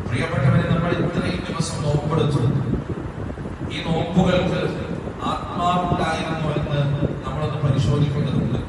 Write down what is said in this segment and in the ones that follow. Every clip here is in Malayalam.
പ്രിയപ്പെട്ടവരെ നമ്മൾ ഇത്രയും ദിവസം നോമ്പെടുത്തു ഈ നോമ്പുകൾക്ക് ആത്മാവുണ്ടായിരുന്നു എന്ന് നമ്മളൊന്ന് പരിശോധിക്കേണ്ടതുണ്ട്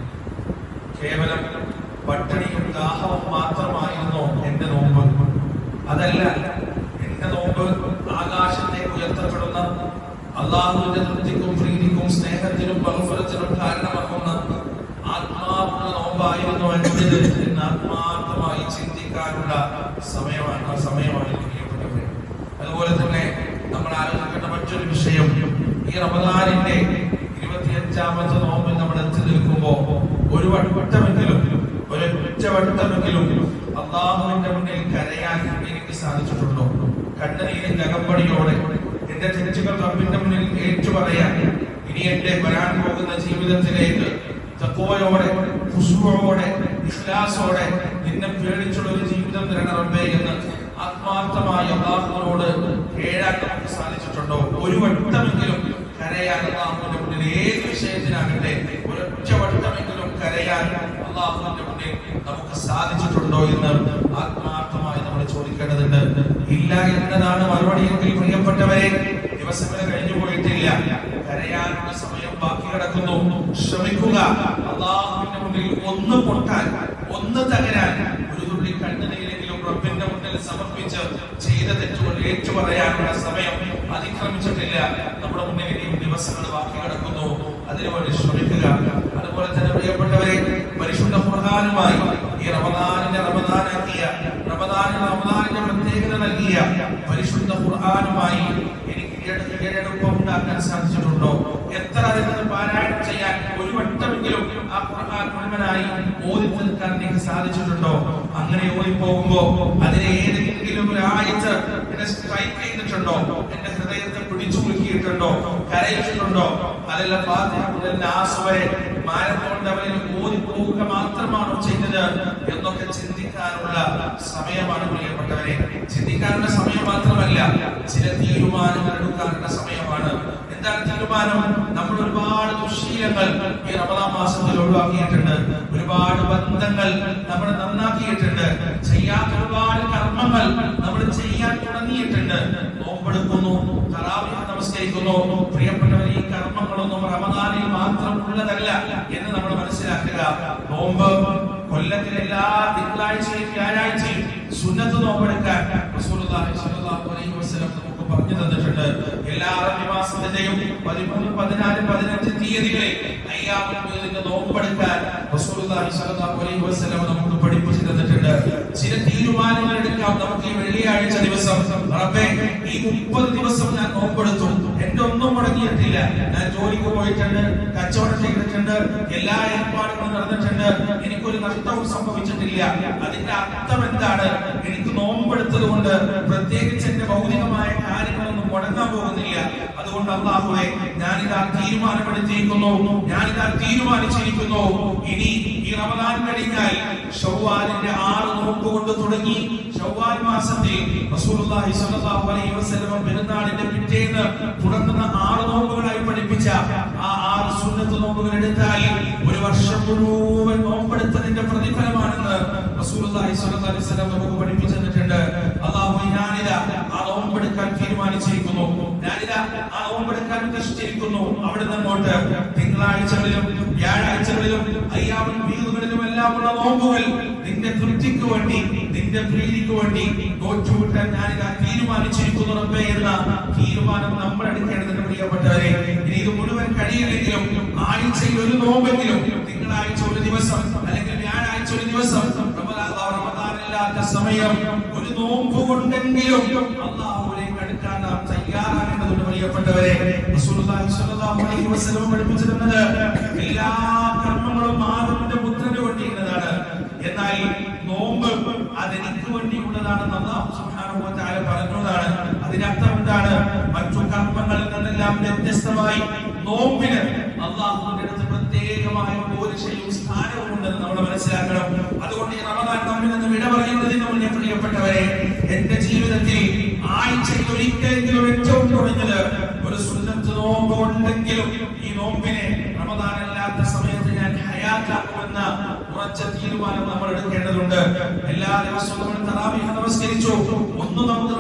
കേവലം പട്ടിണിയും ദാഹവും മാത്രമായിരുന്നോ എന്റെ നോമ്പ് അതല്ല എന്റെ നോമ്പ് ആകാശത്തേക്ക് ഉയർത്തപ്പെടുന്ന അള്ളാഹുവിന്റെ തൃപ്തിക്കും പ്രീതിക്കും സ്നേഹത്തിനും ബഹുഫലത്തിനും കാരണമാകുന്ന ആത്മാവുള്ള നോമ്പായിരുന്നു എന്റേത് എന്ന് ആത്മാർത്ഥമായി ചിന്തിക്കാനുള്ള സമയമാണ് സമയമാണ് പ്രിയപ്പെട്ടവരെ അതുപോലെ തന്നെ നമ്മൾ ആലോചിക്കേണ്ട മറ്റൊരു വിഷയം ഈ റമദാനിന്റെ ഇരുപത്തിയഞ്ചാമത്തെ നോമ്പിൽ നമ്മൾ എത്തി നിൽക്കുമ്പോ ഒരു വട്ടമെങ്കിലും ഒരു ഒറ്റവട്ടമെങ്കിലും അള്ളാഹുവിന്റെ മുന്നിൽ കരയാൻ എനിക്ക് സാധിച്ചിട്ടുണ്ടോ കണ്ണനീരിന്റെ അകമ്പടിയോടെ എന്റെ തെറ്റുകൾ റബ്ബിന്റെ മുന്നിൽ ഏറ്റു പറയാൻ ഇനി എന്റെ വരാൻ പോകുന്ന ജീവിതത്തിലേക്ക് തക്കോയോടെ ഖുശൂഅോടെ ഇഖ്ലാസോടെ നിന്നെ പേടിച്ചുള്ള ഒരു ജീവിതം തരണം റബ്ബേ എന്ന് ആത്മാർത്ഥമായി അള്ളാഹുവിനോട് കേഴാൻ നമുക്ക് സാധിച്ചിട്ടുണ്ടോ ഒരു വട്ടമെങ്കിലും കരയാൻ അള്ളാഹുവിന്റെ മുന്നിൽ ഏത് വിഷയത്തിനാകട്ടെ ഒരൊറ്റ വട്ടമെങ്കിലും കരയാൻ അള്ളാഹുവിന്റെ മുന്നിൽ നമുക്ക് സാധിച്ചിട്ടുണ്ടോ എന്ന് ആത്മാർത്ഥമായി നമ്മൾ ചോദിക്കേണ്ടതുണ്ട് ഇല്ല എന്നതാണ് മറുപടിയെങ്കിൽ പ്രിയപ്പെട്ടവരെ ദിവസങ്ങൾ കഴിഞ്ഞു പോയിട്ടില്ല കരയാനുള്ള സമയം ബാക്കി കിടക്കുന്നു ശ്രമിക്കുക അള്ളാഹുവിന്റെ മുന്നിൽ ഒന്ന് പൊട്ടാൻ ഒന്ന് തകരാൻ ഒരു തുള്ളി കണ്ണുനീരെങ്കിലും റബ്ബിന്റെ മുന്നിൽ സമർപ്പിച്ച് ചെയ്ത തെറ്റുകൾ ഏറ്റു പറയാനുള്ള സമയം അതിക്രമിച്ചിട്ടില്ല നമ്മുടെ മുന്നിൽ ഇനിയും ദിവസങ്ങൾ ബാക്കി കിടക്കുന്നു അതിനുവേണ്ടി ശ്രമിക്കുക അതുപോലെ തന്നെ പ്രിയപ്പെട്ടവരെ പരിശുദ്ധ ഖുർആാനുമായി ഈ റമദാനിന്റെ റമദാനാക്കിയ റമദാനിന് റമദാനിന്റെ പ്രത്യേകത നൽകിയ പരിശുദ്ധ ഖുർആാനുമായി എനിക്ക് കീഴട- കീഴടക്കം ഉണ്ടാക്കാൻ സാധിച്ചിട്ടുണ്ടോ എത്ര അതിന് പാരായണം ചെയ്യാൻ ഒരു വട്ടമെങ്കിലും ആ ഖുർആൻ മുഴുവനായി ഓതി തീർക്കാൻ എനിക്ക് സാധിച്ചിട്ടുണ്ടോ അങ്ങനെ ഓടി പോകുമ്പോ അതിനെ ഏതെങ്കിലും ഒരു ആയത്ത് എന്നെ സ്ട്രൈക്ക് ചെയ്തിട്ടുണ്ടോ എന്റെ ഹൃദയത്തെ പിടിച്ചു കുലുക്കിയിട്ടുണ്ടോ കരയിച്ചിട്ടുണ്ടോ അതല്ല ഫാത്തിഹ മുതൽ നാസ് വരെ മാരത്തോൺ ലെവലിൽ ഓതി പോവുക മാത്രമാണോ ചെയ്തത് എന്നൊക്കെ ചിന്തിക്കാനുള്ള സമയമാണ് പ്രിയപ്പെട്ടവരെ ചിന്തിക്കാനുള്ള സമയം മാത്രമല്ല ചില തീരുമാനങ്ങൾ എടുക്കാനുള്ള സമയമാണ് എന്താണ് തീരുമാനം നമ്മൾ ഒരുപാട് ദുശീലങ്ങൾ ഈ റമദാൻ മാസത്തിൽ ഒഴിവാക്കിയിട്ടുണ്ട് ഒരുപാട് ബന്ധങ്ങൾ നമ്മൾ നന്നാക്കിയിട്ടുണ്ട് ചെയ്യാത്ത ഒരുപാട് കർമ്മങ്ങൾ നമ്മൾ ചെയ്യാൻ തുടങ്ങിയിട്ടുണ്ട് നോമ്പെടുക്കുന്നു തറാവീഹ് നമസ്കരിക്കുന്നു പ്രിയപ്പെട്ടവർ ഈ കർമ്മങ്ങളൊന്നും റമദാനിൽ മാത്രം ഉള്ളതല്ല എന്ന് നമ്മൾ മനസ്സിലാക്കുക നോമ്പ് കൊല്ലത്തിലെ എല്ലാ തിങ്കളാഴ്ചയും വ്യാഴാഴ്ചയും സുന്നത്ത് നോമ്പെടുക്കാൻ റസൂലുള്ളാഹി സ്വല്ലല്ലാഹു അലൈഹി വസല്ലം നമുക്ക് പറഞ്ഞു തന്നിട്ടുണ്ട് എല്ലാ അറബി മാസത്തിന്റെയും പതിമൂന്ന് പതിനാല് പതിനഞ്ച് തീയതികളിൽ അയ്യാമുൽ ബീദിന്റെ നോമ്പെടുക്കാൻ റസൂലുള്ളാഹി സ്വല്ലല്ലാഹു അലൈഹി വസല്ലം നമുക്ക് പഠിപ്പിച്ചു തന്നിട്ടുണ്ട് ചില തീരുമാനങ്ങൾ എടുക്കാം നമുക്ക് ഈ വെള്ളിയാഴ്ച ദിവസം റബ്ബേ ഈ മുപ്പത് ദിവസം ഞാൻ നോമ്പെടുത്തു എന്റെ ഒന്നും മുടങ്ങിയിട്ടില്ല ഞാൻ ജോലിക്ക് പോയിട്ടുണ്ട് കച്ചവടം ചെയ്തിട്ടുണ്ട് എല്ലാ ഏർപ്പാടുകളും നടന്നിട്ടുണ്ട് എനിക്കൊരു നഷ്ടവും സംഭവിച്ചിട്ടില്ല അതിന്റെ അർത്ഥം എന്താണ് എനിക്ക് നോമ്പെടുത്തത് കൊണ്ട് പ്രത്യേകിച്ച് എന്റെ ഭൗതികമായ കാര്യങ്ങളൊന്നും മുടങ്ങാൻ പോകുന്നില്ല അതുകൊണ്ട് അള്ളാഹുവെ ഞാനിതാ തീരുമാനമെടുത്തിരിക്കുന്നു ഞാനിതാ തീരുമാനിച്ചിരിക്കുന്നു ഇനി ഈ റമദാൻ കഴിഞ്ഞാൽ ഷവ്വാലിന്റെ ആറ് നോമ്പ് കൊണ്ട് തുടങ്ങി ഷവ്വാൽ മാസത്തിൽ റസൂലുള്ളാഹി സ്വല്ലല്ലാഹു അലൈഹി വസല്ലം പെരുന്നാളിന്റെ പിറ്റേന്ന് തുടങ്ങുന്ന ആറ് നോമ്പുകളായി പഠിപ്പിച്ച ആ ആറ് സുന്നത്ത് നോമ്പുകൾ എടുത്താൽ ഒരു വർഷം മുഴുവൻ നോമ്പെടുത്തതിന്റെ പ്രതിഫലമാണെന്ന് റസൂലുള്ളാഹി സ്വല്ലല്ലാഹു അലൈഹി വസല്ലം നമുക്ക് പഠിപ്പിച്ചു തന്നിട്ടുണ്ട് അല്ലാഹു ഞാനിതാ ആ നോമ്പെടുക്കാൻ തീരുമാനിച്ചിരിക്കുന്നു ഞാനിതാ ആ നോമ്പെടുക്കാൻ ഉദ്ദേശിച്ചിരിക്കുന്നു അവിടെ നിന്നോട്ട് തിങ്കളാഴ്ചകളിലും വ്യാഴാഴ്ചകളിലും അയ്യാമൻ വീടുകളിലും എല്ലാമുള്ള നോമ്പുകൾ നിന്റെ തൃപ്തിക്ക് വേണ്ടി നിന്റെ പ്രീതിക്ക് വേണ്ടി നോറ്റുവിട്ടാൻ ഞാനിതാ തീരുമാനിച്ചിരിക്കുന്നു റബ്ബേ എന്ന തീരുമാനം നമ്മൾ എടുക്കേണ്ടതിന് പ്രിയപ്പെട്ടവരെ ഇനി ഇത് മുഴുവൻ കഴിയില്ലെങ്കിലും ആഴ്ചയിൽ ഒരു നോമ്പെങ്കിലും തിങ്കളാഴ്ച ഒരു ദിവസം അല്ലെങ്കിൽ വ്യാഴാഴ്ച ഒരു ദിവസം റമദാൻ റമദാനില്ലാത്ത സമയം ഒരു നോമ്പ് കൊണ്ടെങ്കിലും അള്ളാഹുവിലേക്ക് അടുക്കാൻ നാം തയ്യാറാകേണ്ടതുണ്ട് പ്രിയപ്പെട്ടവരെ റസൂലുള്ളാഹി സ്വല്ലല്ലാഹു അലൈഹി വസല്ലം പഠിപ്പിച്ചു തന്നത് എല്ലാ കർമ്മങ്ങളും മാറുവിന്റെ പുത്രന് വേണ്ടിയുള്ളതാണ് എന്നാൽ നോമ്പ് അതെനിക്ക് വേണ്ടിയുള്ളതാണെന്ന് അള്ളാഹു സുബ്ഹാനഹു വ തആല പറഞ്ഞതാണ് അതിനർത്ഥം എന്താണ് മറ്റു കർമ്മങ്ങളിൽ നിന്നെല്ലാം വ്യത്യസ്തമായി നോമ്പിന് അള്ളാഹുവിന്റെ അടുത്ത് പ്രത്യേകമായ പോലീശയും സ്ഥാനവും ഉണ്ടെന്ന് നമ്മൾ മനസ്സിലാക്കണം അതുകൊണ്ട് ഈ റമദാൻ നമ്മിൽ നിന്ന് വിട പറയുന്നതിന് മുന്നേ പ്രിയപ്പെട്ടവരെ എന്റെ ജീവിതത്തിൽ ആഴ്ചയിൽ ഒരിക്കലെങ്കിലും ഏറ്റവും കുറഞ്ഞത് ഒരു സുന്നത്ത് നോമ്പ് ഉണ്ടെങ്കിലും ഈ നോമ്പിനെ റമദാൻ അല്ലാത്ത സമയത്ത് ഞാൻ ഹയാത്താക്കുമെന്ന ഉറച്ച തീരുമാനം നമ്മൾ എടുക്കേണ്ടതുണ്ട് എല്ലാ ദിവസവും നമ്മൾ തറാവീഹ് നമസ്കരിച്ചു ഒന്ന് നമുക്ക്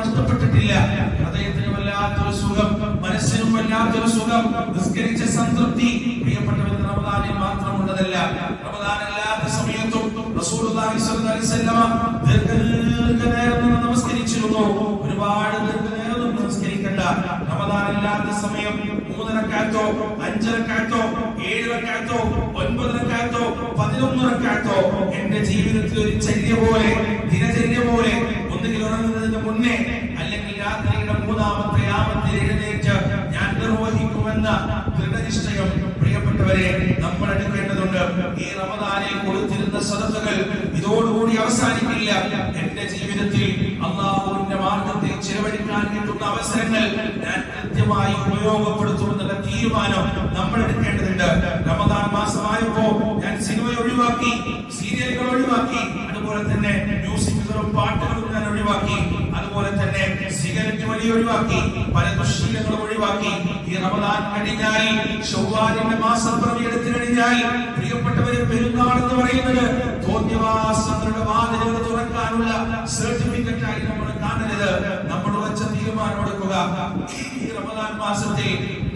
സുഖം നിസ്കരിച്ച സംതൃപ്തി പ്രിയപ്പെട്ടവർക്ക് റമദാനിൽ മാത്രമുള്ളതല്ല റമദാൻ അല്ലാത്ത സമയത്തും റസൂലുള്ളാഹി സ്വല്ലല്ലാഹി അലൈഹി വസല്ലമ ദീർഘനേരം നിന്ന് നമസ്കരിച്ചിരുന്നു ഒരുപാട് ദീർഘനേരം ഒന്നും നമസ്കരിക്കണ്ട റമദാൻ അല്ലാത്ത സമയം മൂന്ന് റക്അത്തോ അഞ്ച് റക്അത്തോ ഏഴ് റക്അത്തോ ഒൻപത് റക്അത്തോ പതിനൊന്ന് റക്അത്തോ എന്റെ ജീവിതത്തിൽ ഒരു ചര്യ പോലെ ദിനചര്യ പോലെ ഒന്നുകിൽ ഉറങ്ങുന്നതിന് മുന്നേ അല്ലെങ്കിൽ രാത്രിയുടെ മൂന്നാമത്തെ ആമത്തിൽ എഴുന്നേറ്റ് ഞാൻ നിർവഹിക്കുമെന്ന ദൃഢനിശ്ചയം പ്രിയപ്പെട്ടവരെ നമ്മൾ എടുക്കേണ്ടതുണ്ട് ഈ റമദാനിൽ കൊടുത്തിരുന്ന സദസ്സുകൾ ഇതോടുകൂടി അവസാനിക്കില്ല എന്റെ ജീവിതത്തിൽ അള്ളാഹുവിന്റെ മാർഗത്തിൽ ചെലവഴിക്കാൻ കിട്ടുന്ന അവസരങ്ങൾ ഞാൻ കൃത്യമായി ഉപയോഗപ്പെടുത്തുമെന്നുള്ള തീരുമാനം നമ്മൾ എടുക്കേണ്ടതുണ്ട് റമദാൻ മാസമായപ്പോ ഞാൻ സിനിമ ഒഴിവാക്കി സീരിയലുകൾ ഒഴിവാക്കി അതുപോലെ തന്നെ മ്യൂസിക്കുകളും പാട്ടുകളും ഞാൻ ഒഴിവാക്കി അതുപോലെ തന്നെ സിഗരറ്റ് വലി ഒഴിവാക്കി പല ദുശ്ശീലങ്ങളും ഒഴിവാക്കി ഈ റമദാൻ കഴിഞ്ഞാൽ ചൊവ്വാലിന്റെ മാസം പ്രവിയെടുത്തു കഴിഞ്ഞാൽ പ്രിയപ്പെട്ടവരെ പെരുന്നാൾ എന്ന് പറയുന്നത് തോന്നിയവാസങ്ങളുടെ വാതിലുകൾ തുറക്കാനുള്ള സർട്ടിഫിക്കറ്റ് ആയി നമ്മൾ കാണരുത് നമ്മൾ വെച്ച തീരുമാനം എടുക്കുക ഈ റമദാൻ മാസത്തിൽ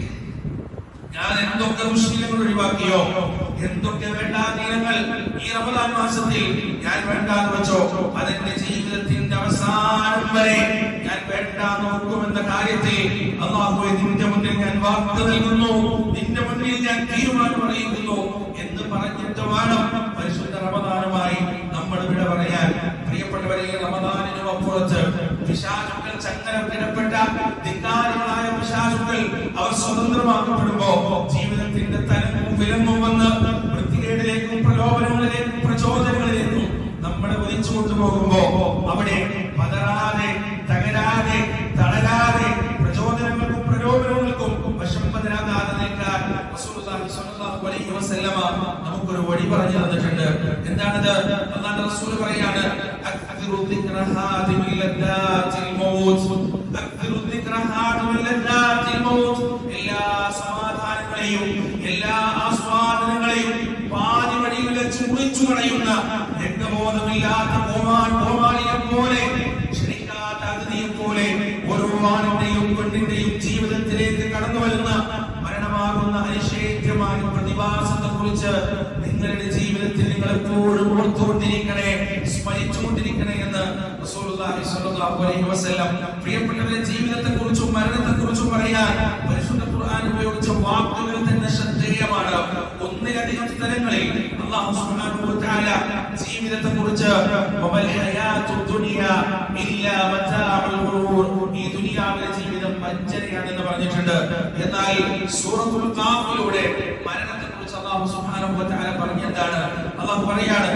ഞാൻ എന്തൊക്കെ മുസ്ലിങ്ങൾ ഒഴിവാക്കിയോ എന്തൊക്കെ വേണ്ടാതീനങ്ങൾ ഈ റമദാൻ മാസത്തിൽ ഞാൻ വേണ്ടാന്ന് വെച്ചോ അതെന്റെ ജീവിതത്തിന്റെ അവസാനം വരെ ഞാൻ വേണ്ട നോക്കുമെന്ന കാര്യത്തിൽ അള്ളാഹുവെ നിന്റെ മുന്നിൽ ഞാൻ വാക്ക് നൽകുന്നു നിന്റെ മുന്നിൽ ഞാൻ തീരുമാനം അറിയിക്കുന്നു എന്ന് പറഞ്ഞിട്ട് വേണം പരിശുദ്ധ റമദാനുമായി നമ്മൾ ഇവിടെ പറയാൻ പ്രിയപ്പെട്ടവരെ ഈ റമദാനിനും അപ്പുറത്ത് പിശാചുക്കൾ ചങ്ങലക്കിടപ്പെട്ട ധിക്കാരികളായ പിശാചുക്കൾ അവർ സ്വതന്ത്രമാക്കപ്പെടുമ്പോ ജീവിതത്തിന്റെ തലങ്ങും വിലങ്ങും വന്ന് വൃത്തികേടിലേക്കും പ്രലോഭനങ്ങളിലേക്കും പ്രചോദനങ്ങളിലേക്കും നമ്മളെ വലിച്ചു കൊണ്ടുപോകുമ്പോ അവിടെ പതറാതെ തകരാതെ തളരാതെ പ്രചോദനങ്ങൾക്കും പ്രലോഭനങ്ങൾക്കും വശംബദരാകാതെ നിൽക്കാൻ റസൂലുള്ളാഹി സ്വല്ലല്ലാഹു അലൈഹി വസല്ലമ നമുക്കൊരു വഴി പറഞ്ഞു തന്നിട്ടുണ്ട് എന്താണത് അല്ലാഹുവിന്റെ റസൂൽ പറയാണ് അക്തിറു ദിക്ര ഹാദിമിൽ ലദ്ദാത്തിൽ മൗത്ത് അക്തിറു ദിക്ര ഹാദിമിൽ ലദ്ദാത്തിൽ മൗത്ത് എല്ലാ സമാധാനങ്ങളെയും എല്ലാ ആസ്വാദനങ്ങളെയും പാതി വഴിയിൽ വെച്ച് മുറിച്ചു കളയുന്ന രംഗബോധമില്ലാത്ത കോമാൻ കോമാളിയെ പോലെ ക്ഷണിക്കാത്ത അതിഥിയെ പോലെ ഓരോ ആണിന്റെയും പെണ്ണിന്റെയും ജീവിതത്തിലേക്ക് കടന്നു വരുന്ന മരണമാകുന്ന അനിഷേധ്യമായ പ്രതിഭാസത്തെ കുറിച്ച് നിങ്ങളുടെ ജീവിതത്തിൽ നിങ്ങൾ എപ്പോഴും ഓർത്തുകൊണ്ടിരിക്കണേ സ്മരിച്ചുകൊണ്ടിരിക്കണേ എന്ന് റസൂലുള്ളാഹി സ്വല്ലല്ലാഹു അലൈഹി വസല്ലം പ്രിയപ്പെട്ടവരുടെ ജീവിതത്തെ കുറിച്ചും മരണത്തെ കുറിച്ചും പറയാൻ പരിശുദ്ധ ഖുർആൻ ഉപയോഗിച്ച വാക്കുകൾ തന്നെ ശ്രദ്ധേയമാണ് ഒന്നിലധികം സ്ഥലങ്ങളിൽ അല്ലാഹു സുബ്ഹാനഹു വ തആല ജീവിതത്തെ കുറിച്ച് വമൽ ഹയാത്തു ദുനിയ ഇല്ലാ മതാഉൽ ഗുറൂർ ഈ ദുനിയാവിലെ ജീവിതം വഞ്ചനയാണെന്ന് പറഞ്ഞിട്ടുണ്ട് എന്നാൽ സൂറത്തുൽ ഖാഫിലൂടെ മരണത്തെ കുറിച്ച് അല്ലാഹു സുബ്ഹാനഹു വ തആല പറഞ്ഞെന്താണ് അല്ലാഹു പറയാണ്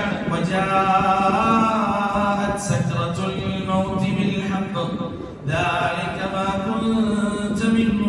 വജാഅത് സക്രത്തുൽ മൗതി ബിൽ ഹഖ് ذلك ما كنت منه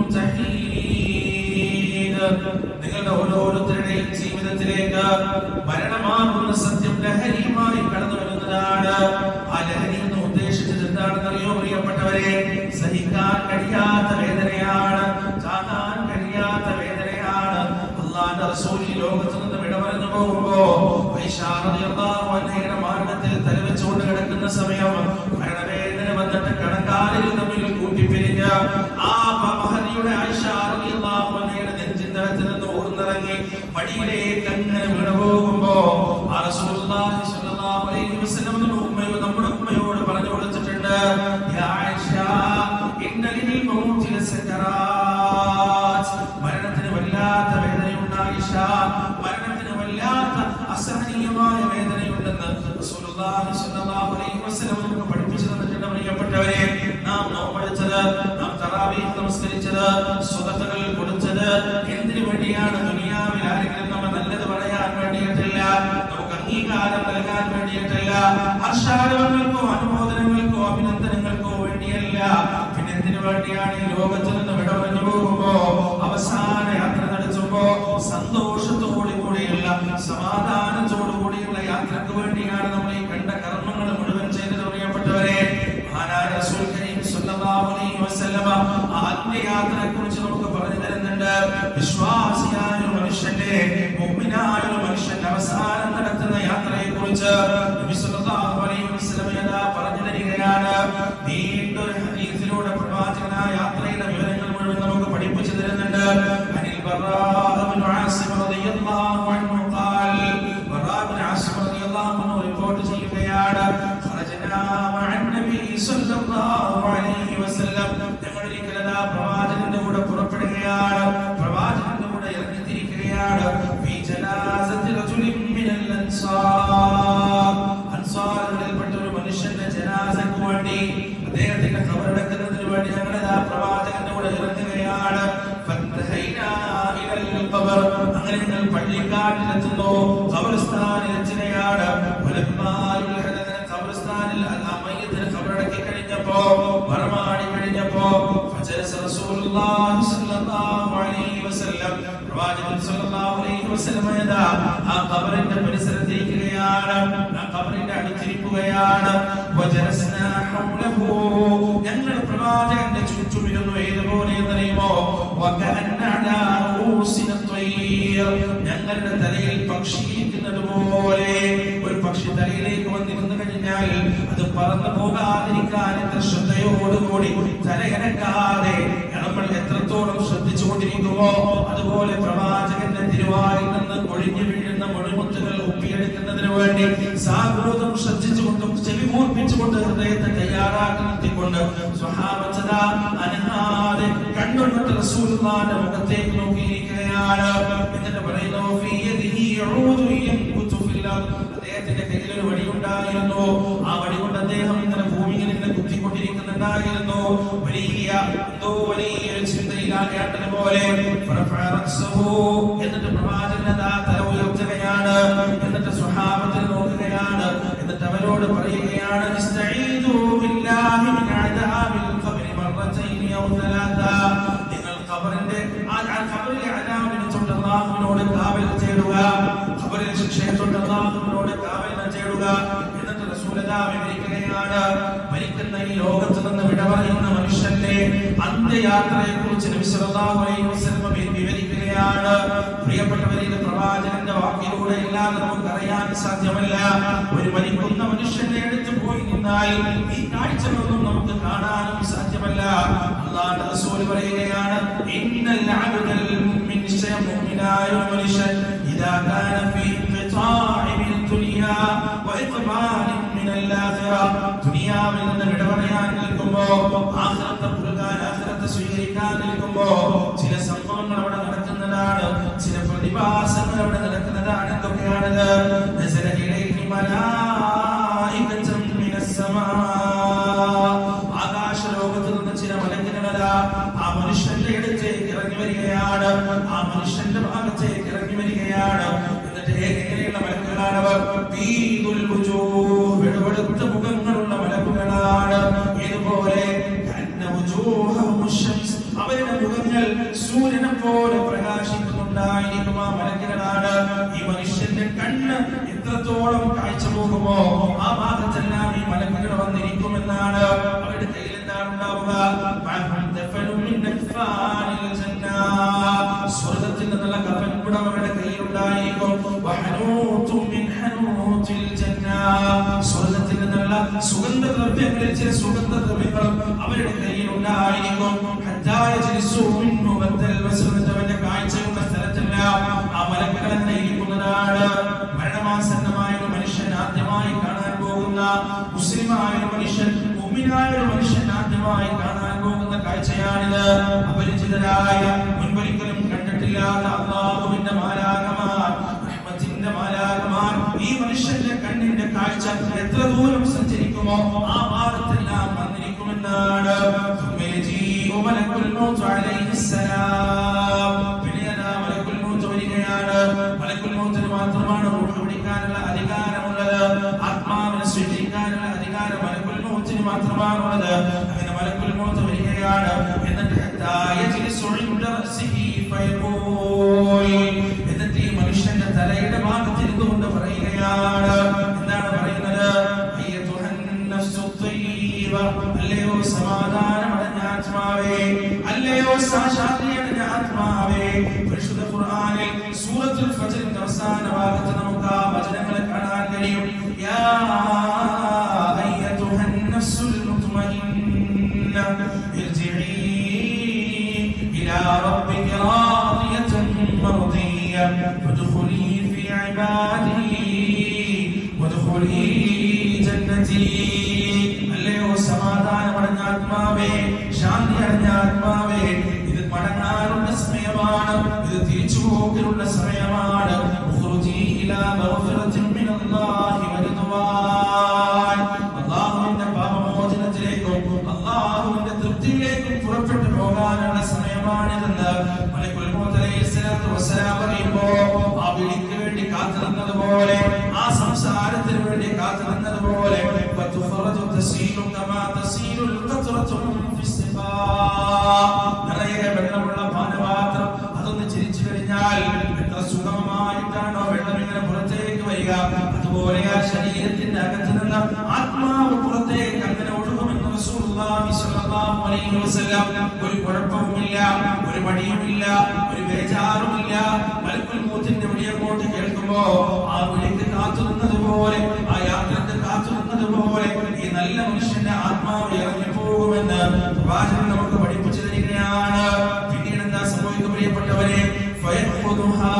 تحيد നിങ്ങളുടെ ഓരോരുത്തരുടെയും ജീവിതത്തിലേക്ക് മരണമാകുന്ന സത്യം ലഹരിയുമായി കടന്നു വരുന്നതാണ് ആ ലഹരി എന്ന് ഉദ്ദേശിച്ചത് എന്താണെന്ന് അറിയോ പ്രിയപ്പെട്ടവരെ സഹിക്കാൻ കഴിയാത്ത വേദനയാണ് താങ്ങാൻ കഴിയാത്ത വേദനയാണ് അള്ളാന്റെ റസൂൽ ഈ ലോകത്ത് നിന്ന് വിടമറന്നു പോകുമ്പോ ഐഷാ റളിയല്ലാഹു അൻഹയുടെ മാർഗത്തിൽ തലവെച്ചുകൊണ്ട് കിടക്കുന്ന സമയം മരണവേദന വന്നിട്ട് കണക്കാലിൽ തമ്മിൽ കൂട്ടിപ്പിരിഞ്ഞ് ആ മഹദിയുടെ ഐഷാ റളിയല്ലാഹു അൻഹയുടെ നെഞ്ചിന്തരത്തിൽ നിന്ന് ഊർന്നിറങ്ങി മടിയിലേക്ക് അങ്ങനെ വീണു പോകുമ്പോ ആ റസൂലുള്ളാഹി സ്വല്ലല്ലാഹു അലൈഹി വസല്ലം നമ്മുടെ ഉമ്മയോ നമ്മുടെ ഉമ്മയോട് പറഞ്ഞു കൊടുത്തിട്ടുണ്ട് യാ ആയിഷ ഇന്ന ലിൽ മൗതി ലസകറാത്ത് മരണത്തിന് വല്ലാത്ത വേദനയുണ്ട് ആയിഷ മരണത്തിന് വല്ലാത്ത അസഹനീയമായ വേദനയുണ്ടെന്ന് റസൂലുള്ളാഹി സ്വല്ലല്ലാഹു അലൈഹി വസല്ലം നമുക്ക് പഠിപ്പിച്ചു തന്നിട്ടുണ്ട് പ്രിയപ്പെട്ടവരെ നാം നോമ്പെടുത്തത് നാം തറാവീഹ് നമസ്കരിച്ചത് സ്വതക്കകൾ കൊടുത്തത് എന്തിനു വേണ്ടിയാണ് ദുനിയാവിൽ ആരെങ്കിലും നമ്മൾ നല്ലത് പറയാൻ വേണ്ടിയിട്ടില്ല നമുക്ക് അംഗീകാരം നൽകാൻ വേണ്ടിയിട്ടില്ല ഹർഷാരവങ്ങൾക്കോ അനുമോദനങ്ങൾക്കോ അഭിനന്ദനങ്ങൾക്കോ വേണ്ടിയല്ല പിന്നെ എന്തിനു വേണ്ടിയാണ് ഈ ലോകത്തിൽ നിന്ന് വിടവറിഞ്ഞു പോകുമ്പോ അവസാന യാത്ര നടത്തുമ്പോ സന്തോഷത്തോടു കൂടിയുള്ള സമാധാനത്തോടു കൂടിയുള്ള യാത്രക്ക് വേണ്ടിയാണ് നമ്മൾ ഈ കണ്ട കർമ്മങ്ങൾ മുഴുവൻ ചെയ്തത് പ്രിയപ്പെട്ടവരെ മഹാനായ റസൂൽ കരീം സ്വല്ലല്ലാഹു അലൈഹി വസല്ലമ ആത്മയാത്രയെ കുറിച്ച് നമുക്ക് പറഞ്ഞു തരുന്നുണ്ട് വിശ്വാസിയായ ഒരു മനുഷ്യന്റെ മുഅ്മിനായ ഒരു മനുഷ്യന്റെ അവസാനം നടത്തുന്ന യാത്രയെ കുറിച്ച് നബി സ്വല്ലല്ലാഹു അലൈഹി വസല്ലമ യഥാ പറഞ്ഞു തരികയാണ് നീണ്ടൊരു ഹദീസിലൂടെ പ്രവാചകനായ യാത്രയുടെ വിവരങ്ങൾ മുഴുവൻ നമുക്ക് പഠിപ്പിച്ചു തരുന്നുണ്ട് البراء بن عاصم رضي الله عنه قال براء بن عاصم رضي الله عنه റിപ്പോർട്ട് ചെയ്യുകയാണ് خرجنا مع النبي صلى الله عليه وسلم ഞങ്ങൾ ഒരിക്കലും ആ പ്രവാചകന്റെ കൂടെ പുറപ്പെടുകയാണ് പ്രവാചകന്റെ കൂടെ ഇറങ്ങിത്തിരിക്കുകയാണ് في جنازة رجل من الأنصار അൻസാറുകളിൽപ്പെട്ട ഒരു മനുഷ്യന്റെ ജനാസക്ക് വേണ്ടി അദ്ദേഹത്തിന്റെ ഖബറടക്കുന്നതിന് വേണ്ടി ഞങ്ങൾ ആ പ്രവാചകന്റെ കൂടെ ഇറങ്ങുകയാണ് ഫന്തഹൈനാ ഇലൽ ഖബർ. അങ്ങനെ ഞങ്ങൾ പള്ളിക്കാട്ടിലെത്തുന്നു ഖബർസ്ഥാനിൽ എത്തുകയാണ് ഫലമ്മാ യുൽഹദന ഖബർസ്ഥാനിൽ ആ മയ്യത്തിന് ഖബറടക്കി കഴിഞ്ഞപ്പോ മറമാടി കഴിഞ്ഞപ്പോ ഫജലസ റസൂലുള്ളാഹി സ്വല്ലല്ലാഹു അലൈഹി വസല്ലം പ്രവാചകൻ സ്വല്ലല്ലാഹു അലൈഹി വസല്ലം യദാ ആ ഖബറിന്റെ പരിസരത്തിരിക്കുകയാണ് ആ ഖബറിന്റെ അടുത്തിരിക്കുകയാണ് വജലസ്നാ ഹൗലഹു ഞങ്ങൾ പ്രവാചകന്റെ ചുറ്റുമിരുന്നു ഏതുപോലെ എന്നറിയുമോ വകഅന്ന അലാ റൂസിന ത്വയ്ർ ഞങ്ങളുടെ തലയിൽ പക്ഷി ഇരിക്കുന്നത് പോലെ ഒരു പക്ഷി തലയിലേക്ക് വന്നിരുന്നു കഴിഞ്ഞാൽ അത് പറന്നു പോകാതിരിക്കാൻ എത്ര ശ്രദ്ധയോടുകൂടി തലയനക്കാതെ നമ്മൾ എത്രത്തോളം ശ്രദ്ധിച്ചുകൊണ്ടിരിക്കുമോ അതുപോലെ പ്രവാചകന്റെ തിരുവായിൽ നിന്ന് ഒഴിഞ്ഞു വീഴുന്ന മൊഴിമുത്തുകൾ ഒപ്പിയെടുക്കുന്നതിന് വേണ്ടി സാഗോദം ശ്രദ്ധിച്ചുകൊണ്ടും ചെവി മൂർപ്പിച്ചുകൊണ്ട് ഹൃദയത്തെ തയ്യാറാക്കി നിർത്തിക്കൊണ്ട് സ്വഹാബത്തത അനഹാതെ കണ്ണുകൊണ്ട് റസൂലുള്ളാഹിന്റെ മുഖത്തേക്ക് നോക്കിയിരിക്കുകയാണ് എന്നിട്ട് പറയുന്നു ഫീ യദിഹി ഊദു യൻകുതു ഫിൽ അർദ്. അദ്ദേഹത്തിന്റെ കയ്യിൽ ഒരു വടി ഉണ്ടായിരുന്നു ആ വടി കൊണ്ട് അദ്ദേഹം ഇങ്ങനെ ഭൂമിയിൽ ഇങ്ങനെ കുത്തിക്കൊണ്ടിരിക്കുന്നുണ്ടായിരുന്നു വലിയ എന്തോ വലിയ ഒരു ചിന്തയിലാകേണ്ടത് പോലെ ഫറഫഅ റഅ്സഹു. എന്നിട്ട് പ്രവാചകൻ അതാ തല ഉയർത്തുകയാണ് എന്നിട്ട് സ്വഹാബത്തിൽ നോക്കുകയാണ് എന്നിട്ട് അവരോട് പറയുകയാണ് ഇസ്തഈദു ബില്ലാഹി മിൻ അദാബിൽ ഖബ്രി മർറതൈനി ഔ തലാത്ത നിങ്ങൾ ഖബറിന്റെ ആ ആ ഖബറിലെ അദാബിനെ തൊട്ട് അല്ലാഹുവിനോട് കാവൽ തേടുക ഖബറിലെ ശിക്ഷയെ തൊട്ട് അല്ലാഹുവിനോട് കാവൽ തേടുക എന്നിട്ട് റസൂലത വിവരിക്കുകയാണ് മരിക്കുന്ന ഈ ലോകത്ത് നിന്ന് വിട പറയുന്ന മനുഷ്യന്റെ അന്ത്യയാത്രയെ കുറിച്ച് നബി സല്ലല്ലാഹു അലൈഹി വസല്ലം വിവരിക്കുകയാണ് പ്രിയപ്പെട്ടവരെ ഇത് പ്രവാചകന്റെ വാക്കിലൂടെ ഇല്ലാതെ നമുക്ക് അറിയാൻ സാധ്യമല്ല ഒരു മരിക്കുന്ന മനുഷ്യന്റെ അടുത്ത് പോയി നിന്നാൽ ഈ കാഴ്ചകളൊന്നും നമുക്ക് കാണാനും സാധ്യമല്ല അള്ളാഹുവിന്റെ റസൂൽ പറയുകയാണ് ഇന്നൽ അബ്ദൽ മുഅ്മിൻ നിശ്ചയ മുഅ്മിനായ മനുഷ്യൻ ഇദാ കാന ഫീ ഖിതാഇ മിൻ ദുനിയാ വഇഖ്ബാൽ മിൻ അൽ-ആഖിറ ദുനിയാവിൽ നിന്ന് വിട പറയാൻ നിൽക്കുമ്പോ ആഖിറത്തെ പുൽകാൻ ആഖിറത്തെ സ്വീകരിക്കാൻ നിൽക്കുമ്പോ ചില സംഭവങ്ങൾ അവിടെ നടക്കുന്നതാണ് ചില പ്രതിഭാസങ്ങൾ അവിടെ നടക്കുന്നതാണ് എന്തൊക്കെയാണത് നസല ഇലൈഹി മലായികത്തും മിനസ് സമാ ആകാശ ലോകത്ത് നിന്ന് ചില മലക്കുകളതാ ആ മനുഷ്യന്റെ അടുത്തേക്ക് ഇറങ്ങി വരികയാണ് ആ മനുഷ്യന്റെ ഭാഗത്തേക്ക് ഇറങ്ങി വരികയാണ് എന്നിട്ട് എങ്ങനെയുള്ള മലക്കുകളാണവർ ബീദുൽ വുജൂഹ് വെളുവെളുത്ത മുഖങ്ങളുള്ള മലക്കുകളാണ് ഇതുപോലെ കന്ന വുജൂഹഹും ശംസ് അവരുടെ മുഖങ്ങൾ സൂര്യനെ പോലെ പ്രകാശിക്കുന്നുണ്ടായിരിക്കും ആ മലക്കുകളാണ് ഈ മനുഷ്യന്റെ കണ്ണ് എത്രത്തോളം കാഴ്ച പോകുമോ ആ ഭാഗത്തെല്ലാം ഈ മലക്കുകൾ വന്നിരിക്കുമെന്നാണ് അവരുടെ കയ്യിൽ എന്താണ് ഉണ്ടാവുക മഅഹും ദഫനും മിൻ അക്ഫാനിൽ ജന്ന. സ്വർഗ്ഗത്തിൽ നിന്നുള്ള കപ്പൻകുടം അവരുടെ കയ്യിൽ ഉണ്ടായിരിക്കും വഹനൂത്തും മിൻ ഹനൂത്തിൽ ജന്ന. സ്വർഗ്ഗത്തിൽ നിന്നുള്ള സുഗന്ധദ്രവ്യങ്ങളിൽ ചില സുഗന്ധദ്രവ്യങ്ങളും അവരുടെ കയ്യിൽ ഉണ്ടായിരിക്കും ഹത്താ യജ്ലിസൂ മിൻ മുബദ്ദൽ വസ്റത്ത് അവന്റെ കാഴ്ചയുള്ള സ്ഥലത്തെല്ലാം ആ മലക്കുകൾ തന്നെ ഇരിക്കുന്നതാണ് മരണമാസന്നമായ ഒരു മനുഷ്യൻ ആദ്യമായി കാണാൻ പോകുന്ന മുസ്ലിമായ ഒരു മനുഷ്യൻ മുഅ്മിനായ ഒരു മനുഷ്യൻ ആദ്യമായി കാണാൻ പോകുന്ന കാഴ്ചയാണിത് അപരിചിതരായ മുൻപൊരിക്കലും കണ്ടിട്ടില്ലാത്ത അള്ളാഹുവിന്റെ മാലാകമാർ റഹ്മത്തിന്റെ മാലാകമാർ ഈ മനുഷ്യന്റെ കണ്ണിന്റെ കാഴ്ച എത്ര ദൂരം സഞ്ചരിക്കുമോ ആ ഭാഗത്തെല്ലാം വന്നിരിക്കുമെന്നാണ് ثم يجيء ملك الموت عليه السلام പിന്നെ അതാ മലക്കുൽ മൗത്ത് വരികയാണ് മലക്കുൽ മൗത്തിന് മാത്രമാണ് റൂഹ് പിടിക്കാനുള്ള അധികാരമുള്ളത് ആത്മാവിനെ സൃഷ്ടിക്കാനുള്ള അധികാരം മലക്കുൽ മൗത്തിന് മാത്രമാണുള്ളത് അങ്ങനെ മലക്കുൽ മൗത്ത് വരികയാണ് എന്നിട്ട് ഹത്താ യജ്ലിസു ഇൻദ റഅ്സിഹി ഫയഖൂൽ എന്നിട്ട് ഈ മനുഷ്യന്റെ തലയുടെ ഭാഗത്ത് ഇരുന്നുകൊണ്ട് പറയുകയാണ് എന്താണ് പറയുന്നത് അയ്യതുഹൻ നഫ്സു ത്വയ്യിബ അല്ലയോ സമാധാനമടഞ്ഞ ആത്മാവേ അല്ലയോ സാക്ഷാത്രിയടഞ്ഞ ആത്മാവേ പരിശുദ്ധ ഖുർആനിൽ സൂറത്തുൽ ഫജ്റിന്റെ അവസാന ഭാഗത്ത് നമുക്ക് ആ വചനങ്ങളെ കാണാൻ കഴിയും യാ അയ്യതുഹൻ നഫ്സുൽ മുത്മഇന്ന ഇർജിഇ ഇലാ റബ്ബിക റാദിയതൻ അള്ളാഹുവിന്റെ തൃപ്തിയിലേക്കും പുറപ്പെട്ടു പോകാനുള്ള സമയമാണിതെന്ന് മലക്കുൽ മൗത്ത് അലൈഹി സ്വലാത്തു വസ്സലാം പറയുമ്പോ ആ വിളിക്ക് വേണ്ടി കാത്തിരുന്നതുപോലെ ആ സംസാരത്തിന് വേണ്ടി കാത്തിരുന്നതുപോലെ ഫതുഫറജു തസീലു കമാ തസീലുൽ ഖത്റതു ഫിസ്സിഫാ നിറയെ വെള്ളമുള്ള പാനപാത്രം അതൊന്ന് ചിരിച്ചു കഴിഞ്ഞാൽ എത്ര സുഗമമായിട്ടാണോ വെള്ളം ഇങ്ങനെ പുറത്തേക്ക് വരിക അതുപോലെ ആ ശരീരത്തിന്റെ അകത്ത് നിന്ന് ആത്മാവ് പുറത്തേക്ക് അങ്ങനെ ഒഴുകുമെന്ന് റസൂലുള്ളാഹി സ്വല്ലല്ലാഹു അലൈഹി വസല്ലം ഒരു കുഴപ്പവുമില്ല ഒരു മടിയുമില്ല ഒരു ബേജാറുമില്ല മലക്കുൽ മൂത്തിന്റെ വിളി അങ്ങോട്ട് കേൾക്കുമ്പോ ആ വിളിക്ക് കാത്തുനിന്നതുപോലെ ആ യാത്രക്ക് കാത്തുനിന്നതുപോലെ ഈ നല്ല മനുഷ്യന്റെ ആത്മാവ് ഇറങ്ങി പോകുമെന്ന് പ്രവാചകൻ നമുക്ക് പഠിപ്പിച്ചു തരികയാണ് പിന്നീട് എന്താ സംഭവിക്കും പ്രിയപ്പെട്ടവരെ فيأخذها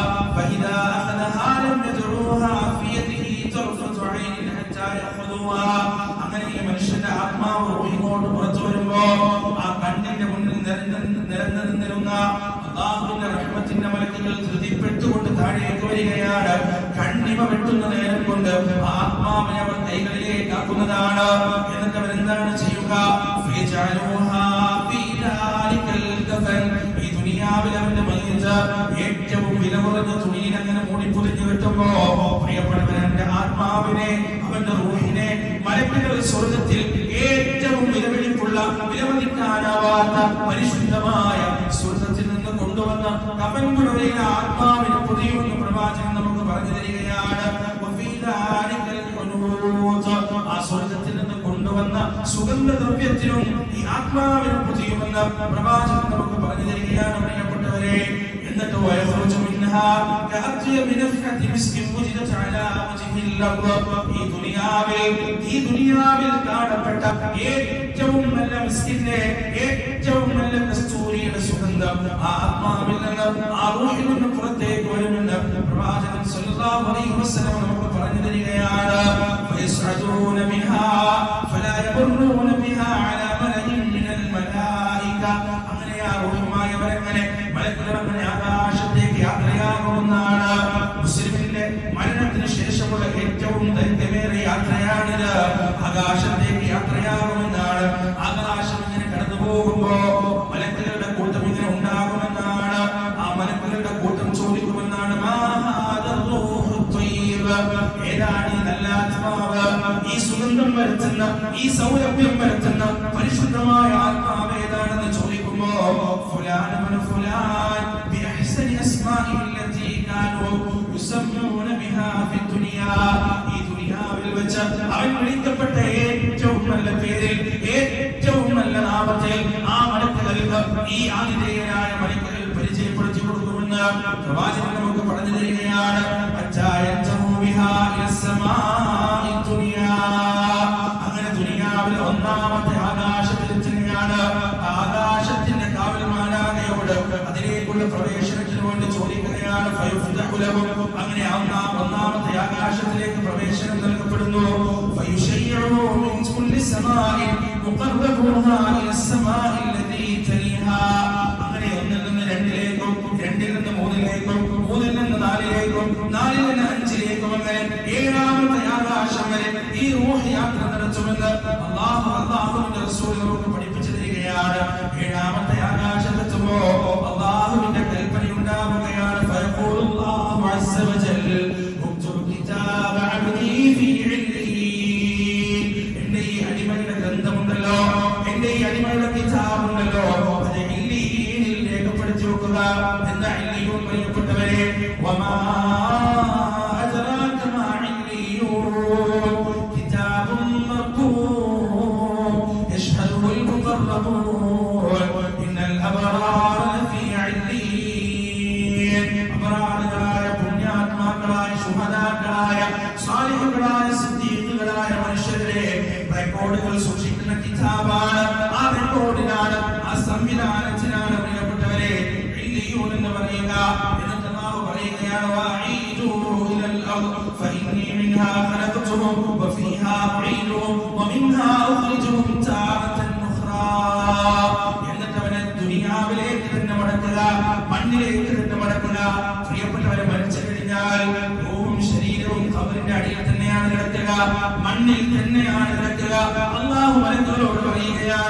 فإذا أخذها لم يدعوها في يده طرفة عين حتى يأخذوها അങ്ങനെ ഈ മനുഷ്യന്റെ ആത്മാവ് ഇങ്ങോട്ട് പുറത്തു വരുമ്പോ ആ കണ്ണിന്റെ മുന്നിൽ നിരന്ന് നിരന്ന് നിന്നിരുന്ന അള്ളാഹുവിന്റെ റഹ്മത്തിന്റെ മലക്കുകൾ ധൃതിപ്പെട്ടുകൊണ്ട് താഴേക്ക് വരികയാണ് കണ്ണിമ വെട്ടുന്ന നേരം കൊണ്ട് ആ ആത്മാവിനെ അവർ കൈകളിലേക്ക് ആക്കുന്നതാണ് എന്നിട്ട് അവർ എന്താണ് ചെയ്യുക ഫിജഅലൂഹാ ഫീ ദാലിക്കൽ കഫൻ. ഈ ദുനിയാവിൽ അവന്റെ മയ്യത്ത് ഏറ്റവും വില കുറഞ്ഞ തുണിയിൽ അങ്ങനെ മൂടിപ്പൊതിഞ്ഞു കിട്ടുമ്പോ പ്രിയപ്പെട്ടവൻ എന്റെ ആത്മാവിനെ അവന്റെ റൂഹിനെ മലക്കുകൾ സ്വർഗത്തിൽ ഏറ്റവും വിലപിടിപ്പുള്ള വിലമതിക്കാനാവാത്ത പരിശുദ്ധമായ സ്വർഗത്തിൽ നിന്ന് കൊണ്ടുവന്ന കവൻ പുഴയിൽ ആത്മാവിനെ പൊതിയുമെന്ന് പ്രവാചകൻ നമുക്ക് പറഞ്ഞു തരികയാണ് വഫീ ദാലിക്കൽ ഖുനൂത്ത്. ആ സ്വർഗത്തിൽ നിന്ന് കൊണ്ടുവന്ന സുഗന്ധദ്രവ്യത്തിനും ഈ ആത്മാവിനെ പൊതിയുമെന്ന് പ്രവാചകൻ നമുക്ക് പറഞ്ഞു തരികയാണ് പ്രിയപ്പെട്ടവരെ എന്നിട്ട് വയഖ്റുജു മിൻഹാ കഅത്യ ബിനഫ്ഹതി മിസ്കിൻ വുജിദത് അലാ വജ്ഹിൽ അർദ് ഈ ദുനിയാവിൽ ഈ ദുനിയാവിൽ കാണപ്പെട്ട ഏറ്റവും നല്ല മിസ്കിന്റെ ഏറ്റവും നല്ല കസ്തൂരിയുടെ സുഗന്ധം ആ ആത്മാവിൽ നിന്ന് ആ റൂഹിൽ നിന്ന് പുറത്തേക്ക് വരുമെന്ന് പ്രവാചകൻ സല്ലല്ലാഹു അലൈഹി വസല്ലം നമുക്ക് പറഞ്ഞു തരികയാണ് فيسعدون منها فلا يمرون بها على ملأ من الملائكة അങ്ങനെ ആ റൂഹുമായവരങ്ങനെ മലക്കുകളങ്ങനെ ആകാശത്തേക്ക് യാത്രയാകുമെന്നാണ് മുസ്ലിമിന്റെ മരണത്തിന് ശേഷമുള്ള ഏറ്റവും ദൈർഘ്യമേറിയ യാത്രയാണിത് ആകാശത്തേക്ക് യാത്രയാകുമെന്നാണ് ആകാശം ഇങ്ങനെ കടന്നു പോകുമ്പോ മലക്കുകളുടെ കൂട്ടം ഇങ്ങനെ ഉണ്ടാകുമെന്നാണ് ആ മലക്കുകളുടെ കൂട്ടം ചോദിക്കുമെന്നാണ് മാ ഹാദ റൂഹു ത്വയ്യിബ്. ഏതാണ് ഈ നല്ല ആത്മാവ് ഈ സുഗന്ധം വരുത്തുന്ന ഈ സൗരഭ്യം വരുത്തുന്ന പരിശുദ്ധമായ ആത്മാവ് ഏതാണെന്ന് ചോദിക്കുമ്പോ ഫുലാൻ ഇബ്നു ഫുലാൻ ബിഅഹ്സനി അസ്മാഇ അല്ലതി കാനൂ യുസമ്മൂന ബിഹാ ഫി ദുനിയാ ഈ ദുനിയാവിൽ വെച്ച് അവൻ വിളിക്കപ്പെട്ട ഏറ്റവും നല്ല പേരിൽ ഏറ്റവും നല്ല നാമത്തിൽ ആ മലക്കുകൾക്ക് ഈ ആതിഥേയരായ മലക്കുകൾ പരിചയപ്പെടുത്തി കൊടുക്കുമെന്ന് പ്രവാചകൻ നമുക്ക് പറഞ്ഞു തരികയാണ് അച്ചായത്തഹു ബിഹാ ഇലസ്സമാഇ ദുനിയാ അങ്ങനെ ദുനിയാവിൽ ഒന്നാമത്തെ ആകാശത്തിൽ എത്തുകയാണ് ആകാശത്തിന്റെ കാവൽമാനാകയോട് അതിലേക്കുള്ള പ്രവേശനത്തിന് വേണ്ടി ചോദിക്കുകയാണ് ഫയുഫ്തഹു ലഹു. അങ്ങനെ ആ ഒന്നാം- ഒന്നാമത്തെ ആകാശത്തിലേക്ക് പ്രവേശനം നൽകപ്പെടുന്നു ഫയുശയ്യഉ മിൻ കുല്ലി സമാഇൻ മുഖർറബൂഹാ ഇലസ്സമാഇ അല്ലതീ തലീഹാ. അങ്ങനെ ഒന്നിൽ നിന്ന് രണ്ടിലേക്കും രണ്ടിൽ നിന്ന് മൂന്നിലേക്കും മൂന്നിൽ നിന്ന് നാലിലേക്കും നാലിൽ നിന്ന് അഞ്ചിലേക്കും അങ്ങനെ ഏഴാമത്തെ ആകാശം വരെ ഈ റൂഹ് യാത്ര നടത്തുമെന്ന് അള്ളാഹു അള്ളാഹുവിന്റെ റസൂൽ നമുക്ക് പഠിപ്പിച്ചു തരികയാണ് ഏഴാമത്തെ ആകാശത്തെത്തുമ്പോ അള്ളാഹുവിന്റെ കൽപ്പന ഉണ്ടാവുകയാണ് ഫയഖൂലുല്ലാഹു അസ്സ വജൽ ഉക്തുബ് കിതാബ അബ്ദീ ഫീ ഇല്ലീൻ. എന്റെ ഈ അടിമയുടെ ഗ്രന്ഥമുണ്ടല്ലോ എന്റെ ഈ അടിമയുടെ കിതാബുണ്ടല്ലോ അത് ഇല്ലീനിൽ രേഖപ്പെടുത്തി വെക്കുക എന്താ ഇല്ലീൻ പ്രിയപ്പെട്ടവരെ വമാ അദ്റാക മാ ഇല്ലീയൂൻ കിതാബും മർകൂം يشهده المقربون إن الأبرار لفي عليين അപരാധകളായ പുണ്യാത്മാക്കളായ ശുഭതാക്കളായ സാലിഹുകളായ സിദ്ദീഖുകളായ മനുഷ്യരെ റെക്കോർഡുകൾ സൂക്ഷിക്കുന്ന കിതാബാണ് ആ റെക്കോർഡിനാണ് ആ സംവിധാനത്തിനാണ് പ്രിയപ്പെട്ടവരെ ഇല്ലിയൂൻ എന്ന് പറയുക എന്നിട്ട് അല്ലാഹു പറയുകയാണ് വഅീദൂ ഇലൽ അർദ് ഫഇന്നി മിൻഹാ ഖലഖതുഹും വഫീഹാ ഉഈദുഹും വമിൻഹാ ഉഖ്രിജുഹും താറത്തൻ ഉഖ്റാ എന്നിട്ട് അവനെ ദുനിയാവിലേക്ക് തന്നെ മടക്കുക മണ്ണിലേക്ക് തന്നെ മടക്കുക പ്രിയപ്പെട്ടവരെ മരിച്ചു കഴിഞ്ഞാൽ റൂഹും ശരീരവും ഖബറിന്റെ അടിയിൽ തന്നെയാണ് കിടക്കുക മണ്ണിൽ തന്നെയാണ് കിടക്കുക അള്ളാഹു മലക്കുകളോട് പറയുകയാണ്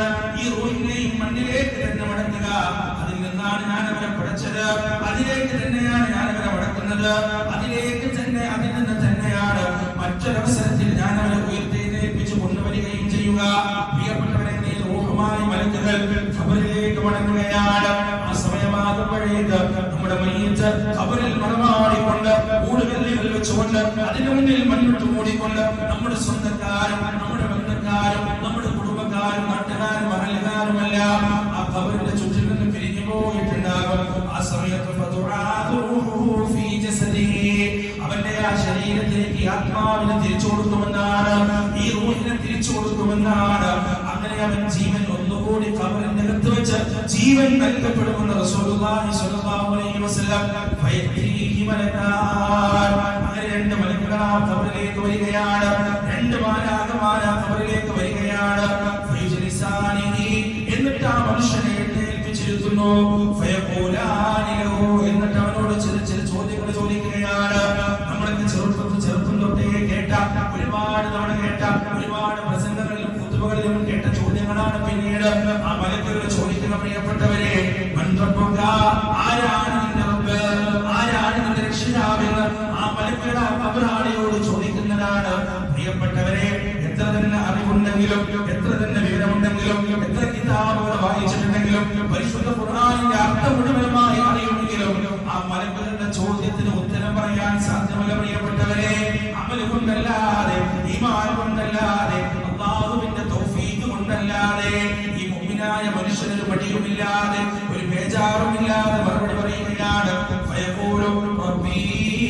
പഠിച്ചത് അതിലേക്ക് തന്നെയാണ് ഞാൻ അവരെ മടക്കുന്നത് അതിലേക്ക് തന്നെ അതിൽ നിന്ന് തന്നെയാണ് മറ്റൊരവസരത്തിൽ ഞാൻ അവരെ ഉയർത്തെഴുന്നേൽപ്പിച്ച് കൊണ്ടുവരികയും ചെയ്യുക പ്രിയപ്പെട്ടവരെ നീ റൂഹുമായി മലക്കുകൾ ഖബറിലേക്ക് മടങ്ങുകയാണ് ആ സമയമാകുമ്പോഴേക്ക് നമ്മുടെ മയ്യത്ത് ഖബറിൽ മറമാടിക്കൊണ്ട് ഊടുകല്ലുകൾ വെച്ചുകൊണ്ട് അതിന് മുന്നിൽ മണ്ണിട്ട് മൂടിക്കൊണ്ട് നമ്മുടെ സ്വന്തക്കാരും നമ്മുടെ ബന്ധക്കാരും നമ്മുടെ കുടുംബക്കാരും നാട്ടുകാരും അഹലുകാരുമല്ല ആ ഖബറിന്റെ ചുറ്റിൽ നിന്ന് പിരിഞ്ഞു പോയിട്ടുണ്ടാകും ആ സമയത്ത് ഫതുആദു റൂഹുഹു ഫീ ജസദിഹി അവന്റെ ആ ശരീരത്തിലേക്ക് ഈ ആത്മാവിനെ തിരിച്ചു കൊടുക്കുമെന്നാണ് ഈ റൂഹിനെ തിരിച്ചു കൊടുക്കുമെന്നാണ് അങ്ങനെ അവൻ ജീവൻ ഒന്നുകൂടി ഖബറിന്റെ അകത്ത് വെച്ച് ജീവൻ നൽകപ്പെടുമെന്ന് റസൂലുള്ളാഹി സ്വല്ലല്ലാഹു അലൈഹി വസല്ലം ഫയത്തിഹി മലക്കാൻ അങ്ങനെ രണ്ട് മലക്കുകൾ ആ ഖബറിലേക്ക് വരികയാണ് രണ്ട് മാലാകമാല ഖബറിലേക്ക് വരികയാണ് ഫയുജ്ലിസാനിഹി എന്നിട്ട് ആ മനുഷ്യനെ എഴുന്നേൽപ്പിച്ചിരുത്തുന്നു ഫയഖൂലാനി ലഹു എന്നിട്ട് അവനോട് ചില ചില ചോദ്യങ്ങൾ ചോദിക്കുകയാണ് നമ്മളൊക്കെ ചെറുപ്പത്തിൽ ചെറുപ്പം തൊട്ടേ കേട്ട ഒരുപാട് തവണ കേട്ട ഒരുപാട് പ്രസംഗങ്ങളിലും കുത്തുബകളിലും കേട്ട ചോദ്യങ്ങളാണ് പിന്നീട് ആ മലക്കുകൾ ചോദിക്കുന്ന പ്രിയപ്പെട്ടവരെ മന്ത്രപ്പുക ആരാണ് നിന്റെ റബ്ബ് ആരാണ് നിന്റെ രക്ഷിതാവെന്ന് ആ മലക്കുകളുടെ കബറാളിയോട് ചോദിക്കുന്നതാണ് പ്രിയപ്പെട്ടവരെ എത്ര തന്നെ അറിവുണ്ടെങ്കിലും എത്ര തന്നെ വിവരമുണ്ടെങ്കിലും എത്ര കിതാബുകൾ വായിച്ചിട്ടുണ്ടെങ്കിലും പരിശുദ്ധ ഖുർആനിന്റെ അർത്ഥം മുഴുവനുമായി അറിയുമെങ്കിലും ആ മലക്കുകളുടെ ചോദ്യത്തിന് ഉത്തരം പറയാൻ സാധ്യമല്ല പ്രിയപ്പെട്ടവരെ അമൽ കൊണ്ടല്ലാതെ ഈമാൻ കൊണ്ടല്ലാതെ അള്ളാഹുവിന്റെ തൗഫീഖ് കൊണ്ടല്ലാതെ ഈ മുഅ്മിനായ മനുഷ്യനൊരു മടിയുമില്ലാതെ ഒരു ബേജാറുമില്ലാതെ മറുപടി പറയുകയാണ് ഫയഖൂലു റബ്ബീ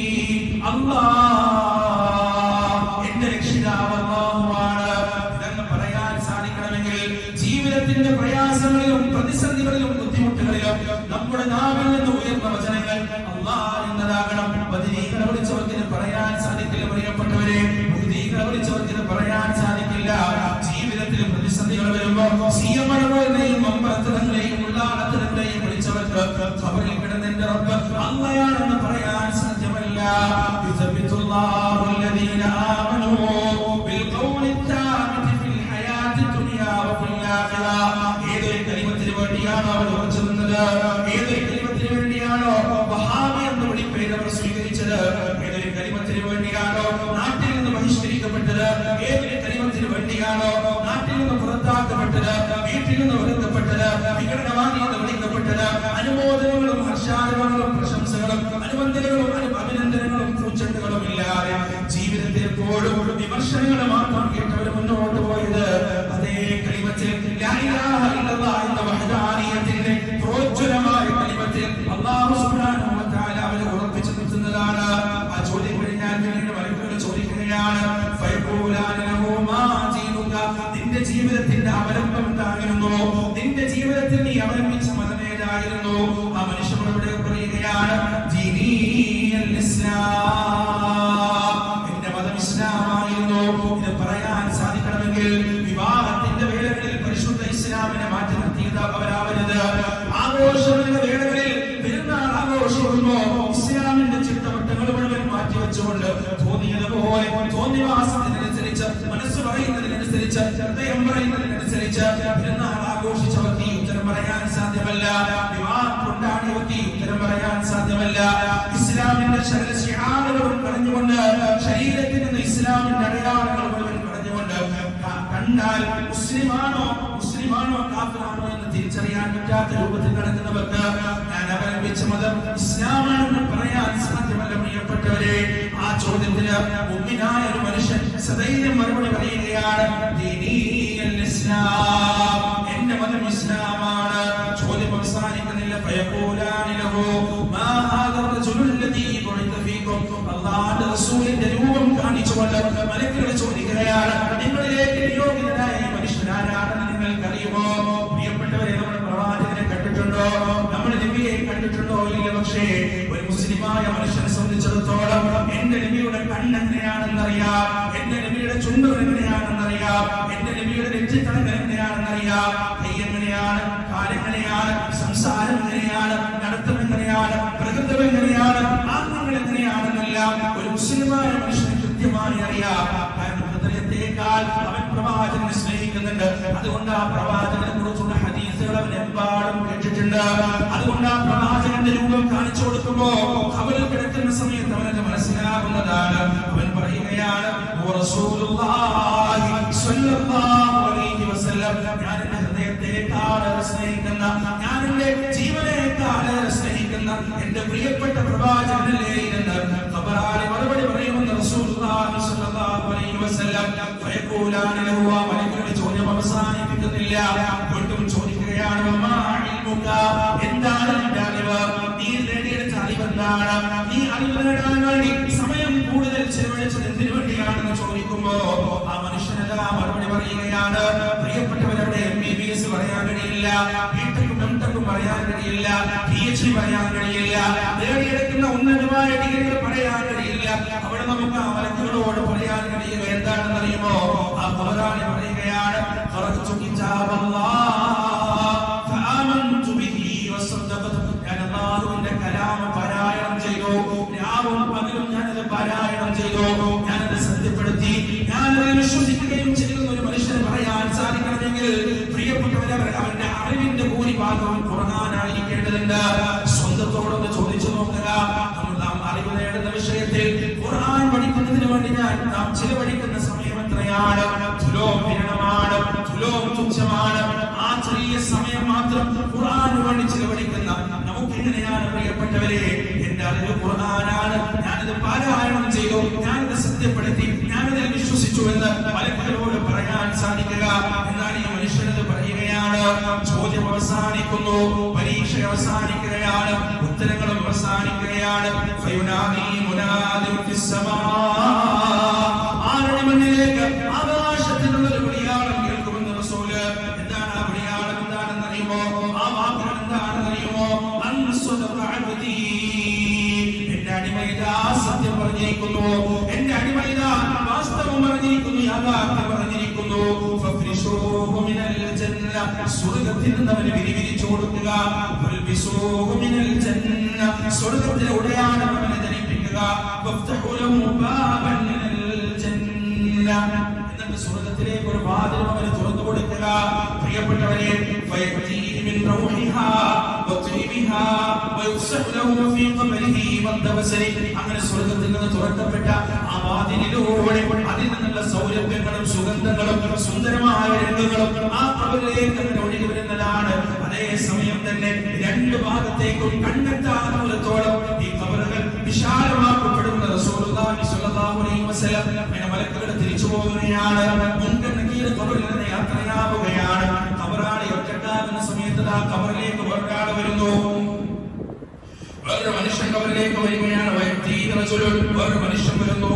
അല്ലാഹ് എന്റെ രക്ഷിതാവ് അല്ലാഹുവാണ് ഇതെന്ന് പറയാൻ സാധിക്കണമെങ്കിൽ ജീവിതത്തിന്റെ പ്രയാസങ്ങളിലും പ്രതിസന്ധികളിലും ബുദ്ധിമുട്ടുകളിലും നമ്മുടെ നാവിൽ നിന്ന് ഉയർന്ന വചനങ്ങൾ അല്ലാഹ് എന്നതാകണം ബദരീകളെ വിളിച്ചവർക്ക് ഇത് പറയാൻ സാധിക്കില്ല പ്രിയപ്പെട്ടവരെ ബുദ്ധികളെ വിളിച്ചവർക്ക് ഇത് പറയാൻ സാധിക്കില്ല ജീവിതത്തിൽ പ്രതിസന്ധികൾ വരുമ്പോ സിയമഴകളെയും അമ്പലത്തിനെയും ഉള്ളാടത്തിനെയും വിളിച്ചവർക്ക് ഖബറിൽ കിടന്നെന്റെ റബ്ബ് അള്ളയാണെന്ന് പറയാൻ സാധ്യമല്ല يثبت الله الذين آمنوا بالقول الثابت في الحياة الدنيا وفي الآخرة ഏതൊരു കലിമത്തിന് വേണ്ടിയാണോ അവർ ഉറച്ചു നിന്നത് ഏതൊരു കലിമത്തിന് വേണ്ടിയാണോ വഹാബി എന്ന വിളിപ്പേര് അവർ സ്വീകരിച്ചത് ഏതൊരു കലിമത്തിന് വേണ്ടിയാണോ നാട്ടിൽ നിന്ന് ബഹിഷ്കരിക്കപ്പെട്ടത് ഏതൊരു കലിമത്തിന് വേണ്ടിയാണോ നാട്ടിൽ നിന്ന് പുറത്താക്കപ്പെട്ടത് വീട്ടിൽ നിന്ന് ഒതുക്കപ്പെട്ടത് വിഘടനവാദി എന്ന് വിളിക്കപ്പെട്ടത് അനുമോദനങ്ങളും ഹർഷാരവങ്ങളും പ്രശംസകളും അനുബന്ധനങ്ങളും അനു- അഭിനന്ദനങ്ങളും പൂച്ചെണ്ടുകളും ഇല്ലാതെ ജീവിതത്തിൽ എപ്പോഴും വിമർശനങ്ങൾ മാത്രം കേട്ടവർ മുന്നോട്ട് പോയത് അതേ കലിമത്തിൽ ലാ ഇലാഹ ഇല്ലല്ലാഹ് എന്ന വഹദാനിയത്തിന്റെ പ്രോജ്വലമായ കലിമത്തിൽ അല്ലാഹു സുബ്ഹാനഹു വ തആല അവരെ ഉറപ്പിച്ചു നിർത്തുന്നതാണ് ആ ചോദ്യം കഴിഞ്ഞാൽ പിന്നീട് മലക്കുകൾ ചോദിക്കുകയാണ് ഫയഖൂലാന ലഹു മാ ദീനുക നിന്റെ ജീവിതത്തിന്റെ അവലംബം എന്തായിരുന്നു നിന്റെ ജീവിതത്തിൽ നീ അവലംബിച്ച മതമേതായിരുന്നു ആ മനുഷ്യനോട് ഇവിടെ പറയുകയാണ് ദീനീയൽ ഇസ്ലാം എന്റെ മതം ഇസ്ലാമായിരുന്നു ഇത് പറയാൻ സാധിക്കണമെങ്കിൽ വിവാഹത്തിന്റെ വേളകളിൽ പരിശുദ്ധ ഇസ്ലാമിനെ മാറ്റി നിർത്തിയത് അവരാവരുത് ആഘോഷങ്ങളുടെ വേളകളിൽ പെരുന്നാൾ ആഘോഷിക്കുമ്പോ ഇസ്ലാമിന്റെ ചിട്ടവട്ടങ്ങൾ മുഴുവൻ മാറ്റി വെച്ചുകൊണ്ട് തോന്നിയതുപോലെ തോന്നിവാസത്തിനനുസരിച്ച് മനസ്സ് പറയുന്നതിനനുസരിച്ച് ഹൃദയം പറയുന്നതിനനുസരിച്ച് പെരുന്നാൾ ആഘോഷിച്ചവർക്ക് ഈ ഉത്തരം പറയാൻ സാധ്യമല്ല വിവാഹം കൊണ്ടാടിയവർക്ക് ഈ ഉത്തരം പറയാൻ സാധ്യമല്ല ഇസ്ലാമിന്റെ ശരീര ശിഹാറുകളും കളഞ്ഞുകൊണ്ട് ശരീരത്തിൽ നിന്ന് ഇസ്ലാമിന്റെ അടയാളങ്ങൾ മുഴുവൻ കളഞ്ഞുകൊണ്ട് ക- കണ്ടാൽ മുസ്ലിമാണോ മുസ്ലിമാണോ കാഫിറാണോ എന്ന് തിരിച്ചറിയാൻ പറ്റാത്ത രൂപത്തിൽ നടക്കുന്നവർക്ക് ഞാൻ അവലംബിച്ച മതം ഇസ്ലാമാണെന്ന് പറയാൻ സാധ്യമല്ല പ്രിയപ്പെട്ടവരെ ആ ചോദ്യത്തിന് മുമ്പിനായ ഒരു മനുഷ്യൻ സദൈര്യം മറുപടി പറയുകയാണ് ദീനീയൽ ഇസ്ലാം എന്റെ മതം ഇസ്ലാമാണ് ചോദ്യം അവസാനിക്കുന്നില്ല ഫയഖൂലാനി ലഹു മാ ഹാദർ റജുലുൽ ലദീ ബുഇത ഫീകും അല്ലാഹുവിന്റെ റസൂലിന്റെ രൂപം കാണിച്ചുകൊണ്ട് മലക്കുകൾ ചോദിക്കുകയാണ് നിങ്ങളിലേക്ക് നിയോഗിതനായ ഈ മനുഷ്യൻ ആരാണെന്ന് നിങ്ങൾക്ക് അറിയുമോ പ്രിയപ്പെട്ടവരെ നമ്മുടെ പ്രവാചകനെ കണ്ടിട്ടുണ്ടോ നമ്മൾ നബിയെ കണ്ടിട്ടുണ്ടോ ഇല്ല പക്ഷേ ഒരു മുസ്ലിമായ മനുഷ്യനെ സംബന്ധിച്ചിടത്തോളം എന്റെ നബിയുടെ കണ്ണ് എങ്ങനെയാണെന്നറിയാം എന്റെ നബിയുടെ ചുണ്ടുകൾ എങ്ങനെയാണെന്നറിയാം എന്റെ നബിയുടെ നെറ്റിത്തടങ്ങൾ എങ്ങനെയാണെന്നറിയാം കൈ എങ്ങനെയാണ് കാലെങ്ങനെയാണ് സംസാരം എങ്ങനെയാണ് നടത്തം എങ്ങനെയാണ് പ്രകൃതം എങ്ങനെയാണ് ആത്മങ്ങൾ എങ്ങനെയാണെന്നെല്ലാം ഒരു മുസ്ലിമായ മനുഷ്യന് കൃത്യമായി അറിയാം കാരണം ഹൃദയത്തേക്കാൾ അവൻ പ്രവാചകനെ സ്നേഹിക്കുന്നുണ്ട് അതുകൊണ്ട് ആ പ്രവാചകനെ കുറിച്ചുള്ള ഹദീസുകൾ അവൻ എമ്പാടും കേട്ടിട്ടുണ്ട് അതുകൊണ്ട് ആ പ്രവാചകന്റെ രൂപം പറയുന്ന സമയത്ത് അവനത് മനസ്സിലാകുന്നതാണ് അവൻ പറയുകയാണ് "ഓ റസൂലുള്ളാഹി സ്വല്ലല്ലാഹു അലൈഹി വസല്ലം ഞാൻ എന്റെ ഹൃദയത്തെക്കാൾ സ്നേഹിക്കുന്ന ഞാൻ എന്റെ ജീവനേക്കാൾ സ്നേഹിക്കുന്ന എന്റെ പ്രിയപ്പെട്ട പ്രവാചകനല്ലേ എന്ന് ഖബറാളി മറുപടി പറയുമെന്ന് റസൂലുള്ളാഹി സ്വല്ലല്ലാഹു അലൈഹി വസല്ലം ഫയഖൂലാനി ലഹു ആ മലക്കുകളുടെ ചോദ്യം അവസാനിപ്പിക്കുന്നില്ല വീണ്ടും ചോദിക്കുകയാണ് "വമാ ഇൽമുക?" എന്താണ് നിന്റെ അറിവ് നീ നേടിയെടുത്ത അറിവ് എന്താണ് നീ അറിവ് നേടാൻ വേണ്ടി സമയം കൂടുതൽ ചെലവഴിച്ചത് എന്തിനു വേണ്ടിയാണെന്ന് ചോദിക്കുമ്പോ ആ മനുഷ്യനെല്ലാം മറുപടി പറയുകയാണ് പ്രിയപ്പെട്ടവരവിടെ എം ബി ബി എസ് പറയാൻ കഴിയില്ല ബിടെക്കും എംടെക്കും പറയാൻ കഴിയില്ല പി എച്ച് ഡി പറയാൻ കഴിയില്ല നേടിയെടുക്കുന്ന ഉന്നതമായ ഡിഗ്രികൾ പറയാൻ കഴിയില്ല അവിടെ നമുക്ക് ആ മലക്കുകളോട് പറയാൻ കഴിയുക എന്താണെന്ന് അറിയുമോ ആ പൗരാണി പറയുകയാണ് "ഖറഅ്തു കിതാബല്ലാഹ് ഫആമൻതു ബിഹി വസദ്ദഖ്തു." ഞാൻ അല്ലാഹുവിന്റെ കലാം പാരായണം ചെയ്തു രാവും പകലും ഞാനത് പാരായണം ചെയ്തു ഞാനത് സത്യപ്പെടുത്തി ഞാനത് വിശ്വസിക്കുകയും ചെയ്യുന്ന ഒരു മനുഷ്യന് പറയാൻ സാധിക്കണമെങ്കിൽ പ്രിയപ്പെട്ടവരെ അവന്റെ അറിവിന്റെ ഭൂരിഭാഗവും ഖുർആനായിരിക്കേണ്ടതുണ്ട് സ്വന്തത്തോടൊന്ന് ചോദിച്ചു നോക്കുക നമ്മൾ നാം അറിവ് നേടുന്ന വിഷയത്തിൽ ഖുർആൻ പഠിക്കുന്നതിന് വേണ്ടി ഞാൻ നാം ചിലവഴിക്കുന്ന സമയം എത്രയാണ് തുലോം വിരളമാണ് തുലോം തുച്ഛമാണ് ആ ചെറിയ സമയം മാത്രം ഖുർആന് വേണ്ടി ചിലവഴിക്കുന്ന നമുക്ക് എങ്ങനെയാണ് പ്രിയപ്പെട്ടവരെ എന്റെ അറിവ് ഖുർആനാണ് ഞാനിത് പാരായണം ചെയ്തു ഞാനിത് സത്യപ്പെടുത്തി ഞാനിതിൽ വിശ്വസിച്ചു എന്ന് മലക്കുകളോട് പറയാൻ സാധിക്കുക എന്നാൽ ഈ മനുഷ്യനത് പറയുകയാണ് ചോദ്യം അവസാനിക്കുന്നു പരീക്ഷ അവസാനിക്കുകയാണ് ഉത്തരങ്ങളും അവസാനിക്കുകയാണ് ഫയുനാദി മുനാദിൻ ഫിസ്സമാ. ആരുടെ മണ്ണിലേക്ക് ആകാശത്തിനുള്ള ഒരു വിളിയാളം കേൾക്കുമെന്ന് റസൂല് എന്താണ് ആ വിളിയാളം എന്താണെന്ന് അറിയുമോ ആ വാക്കുകൾ എന്താണെന്ന് അറിയുമോ അൻസുദഖ അബ്ദീ. എന്റെ അടിമയിതാ സത്യം പറഞ്ഞിരിക്കുന്നു എന്റെ അടിമയിതാ വാസ്തവം പറഞ്ഞിരിക്കുന്നു യാഥാർത്ഥ്യം പറഞ്ഞിരിക്കുന്നു ഫഫ്രിശൂഹു മിനൽ ജന്ന. സ്വർഗ്ഗത്തിൽ നിന്ന് അവന് വിരിവിരിച്ചു കൊടുക്കുക വൽബിസൂഹു മിനൽ ജന്ന. സ്വർഗ്ഗത്തിലെ ഉടയാടം അവനെ ധരിപ്പിക്കുക വഫ്തഹു ലഹു ബാബൻ മിനൽ ജന്ന. എന്നിട്ട് സ്വർഗ്ഗത്തിലേക്ക് ഒരു വാതിലും അവന് തുറന്നു കൊടുക്കുക പ്രിയപ്പെട്ടവരെ ഫയഅതീഹി മിൻ റൗഹിഹാ വത്വീബിഹാ വയുഫ്സഹു ലഹു ഫീ ഖബരിഹി വദ്ദവസരി. അങ്ങനെ സ്വർഗ്ഗത്തിൽ നിന്ന് തുറക്കപ്പെട്ട ആ വാതിലിലൂടെ അതിൽ നിന്നുള്ള സൗരഭ്യങ്ങളും സുഗന്ധങ്ങളും സുന്ദരമായ രംഗങ്ങളും ആ കബറിലേക്ക് അങ്ങനെ ഒഴുകി വരുന്നതാണ് അതേ സമയം തന്നെ രണ്ട് ഭാഗത്തേക്കും കണ്ണെത്താൻ ദൂരത്തോളം ഈ കബറുകൾ വിശാലമാക്കപ്പെടുന്ന റസൂലുള്ളാഹി സ്വല്ലല്ലാഹു അലൈഹി വസല്ലം അങ്ങനെ മലക്കുകൾ തിരിച്ചു പോകുകയാണ് മുൻകർ നക്കീർ കബറിൽ നിന്ന് യാത്രയാവുകയാണ് കബറാളി ഒറ്റക്കാകുന്ന സമയത്ത് ആ കബറിലേക്ക് വേറൊരാൾ വരുന്നു വേറൊരു മനുഷ്യൻ കബറിലേക്ക് വരികയാണ് വയത്തീ റജുലുൻ. വേറൊരു മനുഷ്യൻ വരുന്നു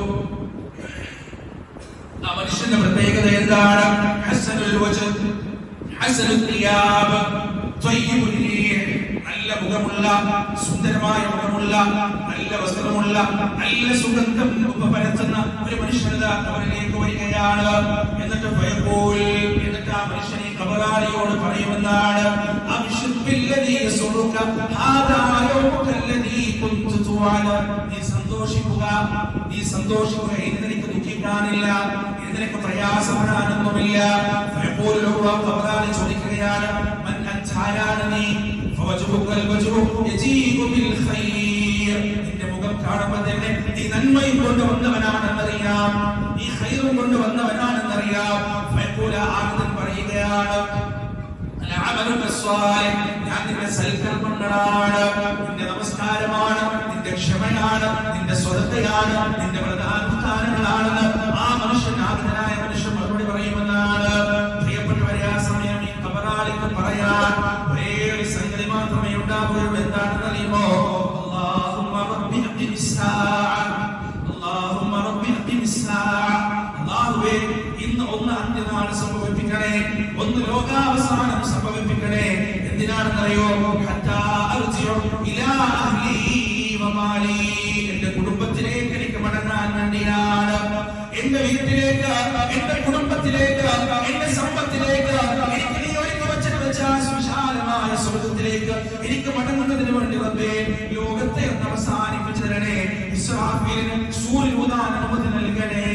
ആ മനുഷ്യന്റെ പ്രത്യേകത എന്താണ് ഹസനുൽ വജ്ഹ് ഹസനുൽ തിയാബ് ത്വയ്യിബുൽ റീഹ് നല്ല മുഖമുള്ള സുന്ദരമായ മുഖമുള്ള നല്ല വസ്ത്രമുള്ള നല്ല സുഗന്ധം പരത്തുന്ന ഒരു മനുഷ്യനത് അവരിലേക്ക് വരികയാണ് എന്നിട്ട് ഫയഖൂൽ എന്നിട്ട് ആ മനുഷ്യൻ ഈ കബറാളിയോട് പറയുമെന്നാണ് അബ്ശിർ യസുറുക ഹാദാ യൗമുക അല്ലദീ കുന്തു തുഅല നീ സന്തോഷിക്കുക നീ സന്തോഷിക്കുക ഇന്ന് നിനക്ക് ദുഃഖിക്കാനില്ല ഇന്ന് നിനക്ക് പ്രയാസപ്പെടാനൊന്നുമില്ല ഫയഖൂൽ ലഹു ആ കബറാളി ചോദിക്കുകയാണ് മൻ അൻത ആരാണ് നീ فوجهك الوجه يجيء بالخير നിന്റെ മുഖം കാണുമ്പോൾ തന്നെ നീ നന്മയും കൊണ്ട് വന്നവനാണെന്നറിയാം നീ ഖൈറും കൊണ്ട് വന്നവനാണെന്നറിയാം ഫയഖൂല ആദ്യം പറയുകയാണ് അലഅമലുക സ്വാലിഹ്. ഞാൻ നിന്റെ സൽക്കർമ്മങ്ങളാണ് നിന്റെ നമസ്കാരമാണ് നിന്റെ ക്ഷമയാണ് നിന്റെ സ്വതന്ത്രയാണ് നിന്റെ വ്രതാനുഷ്ഠാനങ്ങളാണെന്ന് ആ മനുഷ്യൻ ആഗ്രഹനായ മനുഷ്യൻ മറുപടി പറയുമെന്നാണ് പ്രിയപ്പെട്ടവരെ ആ സമയം ഈ കബറാളിക്ക് പറയാൻ ഒരേ ഒരു സംഗതി മാത്രമേ ഉണ്ടാവുകയുള്ളൂ എന്താണെന്ന് അറിയുമോ അല്ലാഹുമ്മ റബ്ബി അഖിമിസ്സാഅ. അല്ലാഹുമ്മ റബ്ബി അഖിമിസ്സാഅ. അല്ലാഹുവേ ഇന്ന് ഒന്ന് അന്ത്യനാൾ സംഭവിപ്പിക്കണേ ഒന്ന് ലോകാവസാനം സംഭവിപ്പിക്കണേ എന്തിനാണെന്നറിയോ ഹത്താ അർജിഉ ഇലാ അഹ്ലി വമാലി എന്റെ കുടുംബത്തിലേക്ക് എനിക്ക് മടങ്ങാൻ വേണ്ടിയാണ് എന്റെ വീട്ടിലേക്ക് എന്റെ കുടുംബത്തിലേക്ക് എന്റെ സമ്പത്തിലേക്ക് എനിക്ക് നീ ഒരുക്കി വച്ചത് വെച്ച ആ വിശാലമായ സ്വർഗത്തിലേക്ക് എനിക്ക് മടങ്ങുന്നതിന് വേണ്ടി റബ്ബേ ലോകത്തെ ഒന്ന് അവസാനിപ്പിച്ചു തരണേ ഇസ്രാഫീലിന് സൂര്യൂതാൻ അനുമതി നൽകണേ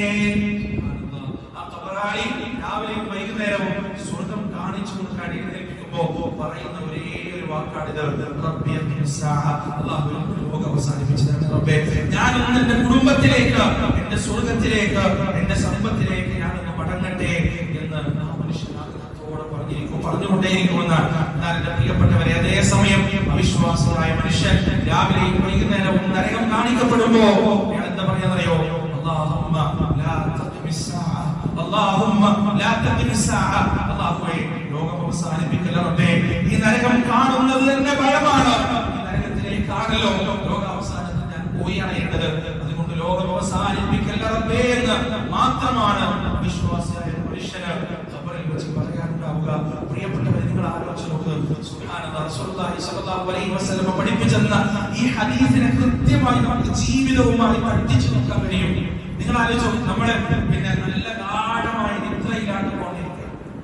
ആ കബറാളി രാവിലെയും വൈകുന്നേരവും സ്വർഗം കാണിച്ചു കൊണ്ട് അടിയിൽ ഏൽപ്പിക്കുമ്പോ പറയുന്ന ഒരേ ഒരു വാക്കാണിത് റബ്ബി അഖിമിസ്സാഅ. അല്ലാഹു നമുക്ക് ലോകം അവസാനിപ്പിച്ചു തരണം റബ്ബേ ഞാൻ ഇന്ന് എന്റെ കുടുംബത്തിലേക്ക് എന്റെ സ്വർഗത്തിലേക്ക് എന്റെ സമ്പത്തിലേക്ക് ഞാൻ ഒന്ന് മടങ്ങട്ടെ എന്ന് ആ മനുഷ്യൻ ആഗ്രഹത്തോടെ പറഞ്ഞിരിക്കും പറഞ്ഞുകൊണ്ടേയിരിക്കുമെന്ന് എന്നാൽ എന്റെ പ്രിയപ്പെട്ടവരെ അതേസമയം അവിശ്വാസിയായ മനുഷ്യൻ രാവിലെയും വൈകുന്നേരവും നരകം കാണിക്കപ്പെടുമ്പോ ഞാൻ എന്താ പറയാന്നറിയോ അല്ലാഹുമ്മ ലാ തഖ്മിസ്സാഅ അല്ലാഹുമ്മ ലാ തഖ്മിസ്സാഅ അല്ലാഹുവേ ലോകം അവസാനിപ്പിക്കല റബ്ബേ ഈ നരകം കാണുന്നത് തന്നെ ഭയമാണ് ഈ നരകത്തിലേക്കാണല്ലോ ലോക അവസാനത്തിൽ ഞാൻ പോയി അണയേണ്ടത് അതുകൊണ്ട് ലോകം അവസാനിപ്പിക്കല്ല റബ്ബേ എന്ന് മാത്രമാണ് വിശ്വാസിയായ മനുഷ്യന് ഖബറിൽ വെച്ച് പറയാനുണ്ടാവുക പ്രിയപ്പെട്ടവരെ നിങ്ങൾ ആലോചിച്ച് നോക്ക് സുബ്ഹാനല്ലാഹ് റസൂലുള്ളാഹി സ്വല്ലല്ലാഹു അലൈഹി വസല്ലം പഠിപ്പിച്ചെന്ന ഈ ഹദീസിനെ കൃത്യമായി നമുക്ക് ജീവിതവുമായി പഠിച്ചു നോക്കാൻ കഴിയും നിങ്ങൾ ആലോചിച്ചു നമ്മള് പിന്നെ നല്ല ഗാഠമായ നിദ്രയിലാണ് പോകേണ്ടത്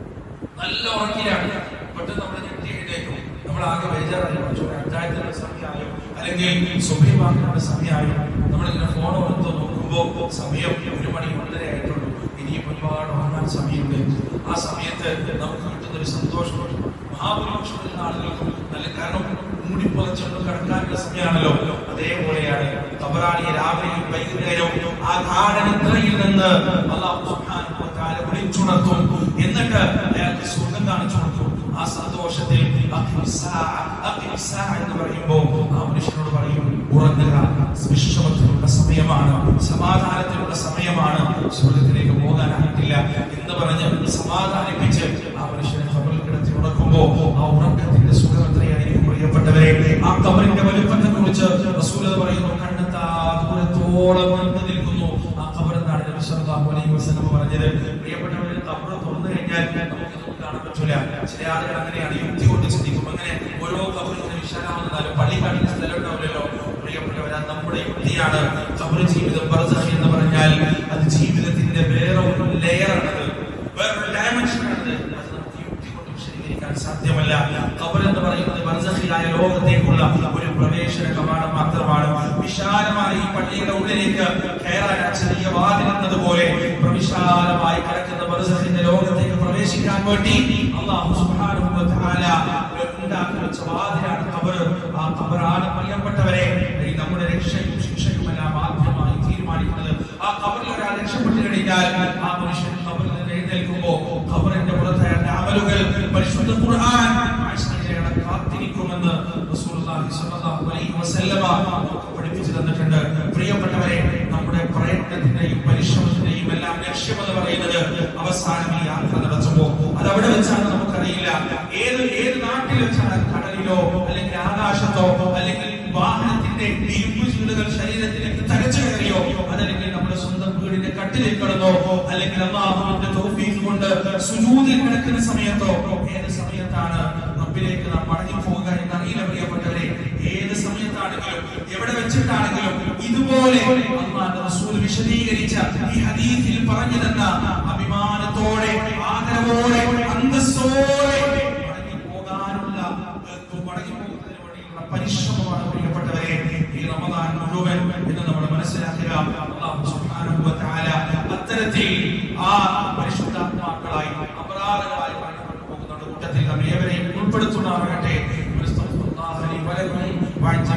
നല്ല ഉറക്കിലാണ് പെട്ടെന്ന് നമ്മൾ ഞെട്ടി എഴുന്നേക്കും നമ്മൾ ആകെ ബേജാറായി കുറച്ചു അഞ്ചായത്തിനുള്ള സമയമായോ അല്ലെങ്കിൽ സുബൈവാക്കിനുള്ള സമയമായോ നമ്മളിങ്ങനെ ഫോൺ എടുത്ത് നോക്കുമ്പോൾ സമയം ഒരു മണി ഒന്നര ആയിട്ടുള്ളൂ ഇനിയും ഒരുപാട് ഉറങ്ങാൻ സമയമുണ്ട് ആ സമയത്ത് നമുക്ക് കിട്ടുന്ന ഒരു സന്തോഷമുണ്ട് മഹാഭൂരിപക്ഷം വരുന്ന ആളുകൾക്കും നല്ല കാരണം മൂടിപ്പുറച്ചുകൊണ്ട് കിടക്കാനുള്ള സമയമാണല്ലോ അതേപോലെയാണ് തബറാണി രാവിലെയും വൈകുന്നേരവും ആ ഗാഠനിദ്രയിൽ നിന്ന് അള്ളാഹു സുബ്ഹാനഹു വ തആല വിളിച്ചുണർത്തും എന്നിട്ട് അയാൾക്ക് സ്വർഗം കാണിച്ചു കൊടുക്കും ആ സന്തോഷത്തിൽ അഖിമിസ്സാഅ, അഖിമിസ്സാഅ എന്ന് പറയുമ്പോൾ ആ മനുഷ്യനോട് പറയും ഉറങ്ങുക വിശ്രമത്തിനുള്ള സമയമാണ് സമാധാനത്തിനുള്ള സമയമാണ് സ്വർഗത്തിലേക്ക് പോകാനായിട്ടില്ല എന്ന് പറഞ്ഞ് സമാധാനിപ്പിച്ച് ആ മനുഷ്യനെ കബറിൽ കിടത്തി ഉറക്കുമ്പോ ആ ഉറക്കത്തിന്റെ സുഖം എത്രയായിരിക്കും പ്രിയപ്പെട്ടവരെ ആ കബറിന്റെ വലുപ്പത്തെ കുറിച്ച് റസൂൽ പറയുന്നു കണ്ണെത്താ ദൂരത്തോളം നീണ്ടു നിൽക്കുന്നു ആ കബർ എന്നാണ് നബി സല്ലല്ലാഹു അലൈഹി വസല്ലം പറഞ്ഞത് പ്രിയപ്പെട്ടവരെ കബർ തുറന്നു കഴിഞ്ഞാൽ നമുക്കിതൊന്നും കാണാൻ പറ്റൂല ചില ആളുകൾ അങ്ങനെയാണ് യുക്തി കൊണ്ട് ചിന്തിക്കും അങ്ങനെ ഓരോ കബറിന് വിശാലമാണെന്നാലും പള്ളി കാണിക്കുന്ന സ്ഥലം ഉണ്ടാവില്ലല്ലോ പ്രിയപ്പെട്ടവരെ അത് നമ്മുടെ യുക്തിയാണ് കബർ ജീവിതം ബർസഖ് എന്ന് പറഞ്ഞാൽ അത് ജീവിതത്തിന്റെ വേറെ ഒരു ലെയറാണത് വേറൊരു ഡയമെൻഷനാണത് അത് നമുക്ക് യുക്തി കൊണ്ട് വിശദീകരിക്കാൻ സാധ്യമല്ല ഖബർ എന്ന് പറയുന്നത് ബർസഖിയായ ലോകത്തേക്കുള്ള ഒരു പ്രവേശന കവാടം മാത്രമാണ് വിശാലമായ ഈ പള്ളിയുടെ ഉള്ളിലേക്ക് കയറാൻ ആ ചെറിയ വാതിൽ എന്നതുപോലെ പ്രവിശാലമായി കിടക്കുന്ന ബർസഖിന്റെ ലോകത്തേക്ക് പ്രവേശിക്കാൻ വേണ്ടി അള്ളാഹു സുബ്ഹാനഹു വ തആല ഉണ്ടാക്കി വെച്ച വാതിലാണ് ഖബർ ആ ഖബറാണ് പ്രിയപ്പെട്ടവരെ ഈ നമ്മുടെ രക്ഷയും ശിക്ഷയുമെല്ലാം ആദ്യമായി തീരുമാനിക്കുന്നത് ആ ഖബറിൽ ഒരാൾ രക്ഷപ്പെട്ടു കഴിഞ്ഞാൽ ആ മനുഷ്യൻ ഖബറിൽ നിന്ന് എഴുന്നേൽക്കുമ്പോ ഖബറിന്റെ പുറത്തെ അമലുകൾ പരിശുദ്ധ ഖുർആൻ ആഴ്ചകളെ കാത്തിരിക്കുമെന്ന് റസൂലുള്ളാഹി സ്വല്ലല്ലാഹു അലൈഹി വസല്ലമ നമുക്ക് പഠിപ്പിച്ചു തന്നിട്ടുണ്ട് പ്രിയപ്പെട്ടവരെ നമ്മുടെ പ്രയത്നത്തിന്റെയും പരിശ്രമത്തിന്റെയും എല്ലാം ലക്ഷ്യം എന്ന് പറയുന്നത് അവസാനം ഈ യാത്ര നടത്തുമ്പോ അത് അവിടെ വെച്ചാണ് നമുക്കറിയില്ല ഏത് ഏത് നാട്ടിൽ വെച്ചാണ് കടലിലോ അല്ലെങ്കിൽ ആകാശത്തോ അല്ലെങ്കിൽ വാഹനത്തിന്റെ ഇരുമ്പ് ചൂടുകൾ ശരീരത്തിലേക്ക് തകച്ചു കയറിയോ അതല്ലെങ്കിൽ നമ്മുടെ സ്വന്തം വീടിന്റെ കട്ടിലിൽ കിടന്നോ അല്ലെങ്കിൽ അള്ളാഹുവിന്റെ തോഫീക്ക് കൊണ്ട് സുജൂതിൽ കിടക്കുന്ന സമയത്തോ ഏത് സമയത്താണ് റബ്ബിലേക്ക് നാം മടങ്ങി പോകുക എന്നറിയില്ല പ്രിയപ്പെട്ടവരെ ഏത് സമയത്താണെങ്കിലും എവിടെ വെച്ചിട്ടാണെങ്കിലും ഇതുപോലെ അള്ളാഹുവിന്റെ റസൂൽ വിശദീകരിച്ച ഈ ഹദീസിൽ പറഞ്ഞു തന്ന അഭിമാനത്തോടെ ആദരവോടെ അന്തസ്സോടെ മടങ്ങി പോകാനുള്ള ഏഹ്, മടങ്ങി പോകുന്നതിന് വേണ്ടിയുള്ള പരിശ്രമമാണ് പ്രിയപ്പെട്ടവരെ ഈ റമദാൻ മുഴുവൻ എന്ന് നമ്മൾ മനസ്സിലാക്കുക അല്ലാഹു സുബ്ഹാനഹു വ തആല അത്തരത്തിൽ ആ പരിശുദ്ധാത്മാക്കളായി അപരാധങ്ങളായി മരണപ്പെട്ടു പോകുന്ന കൂട്ടത്തിൽ നമ്മെ ഏവരെയും ഉൾപ്പെടുത്തുന്നതാകട്ടെ അസ്തഗ്ഫിറുല്ലാഹ ലി വലക്കും വഅജ്ജ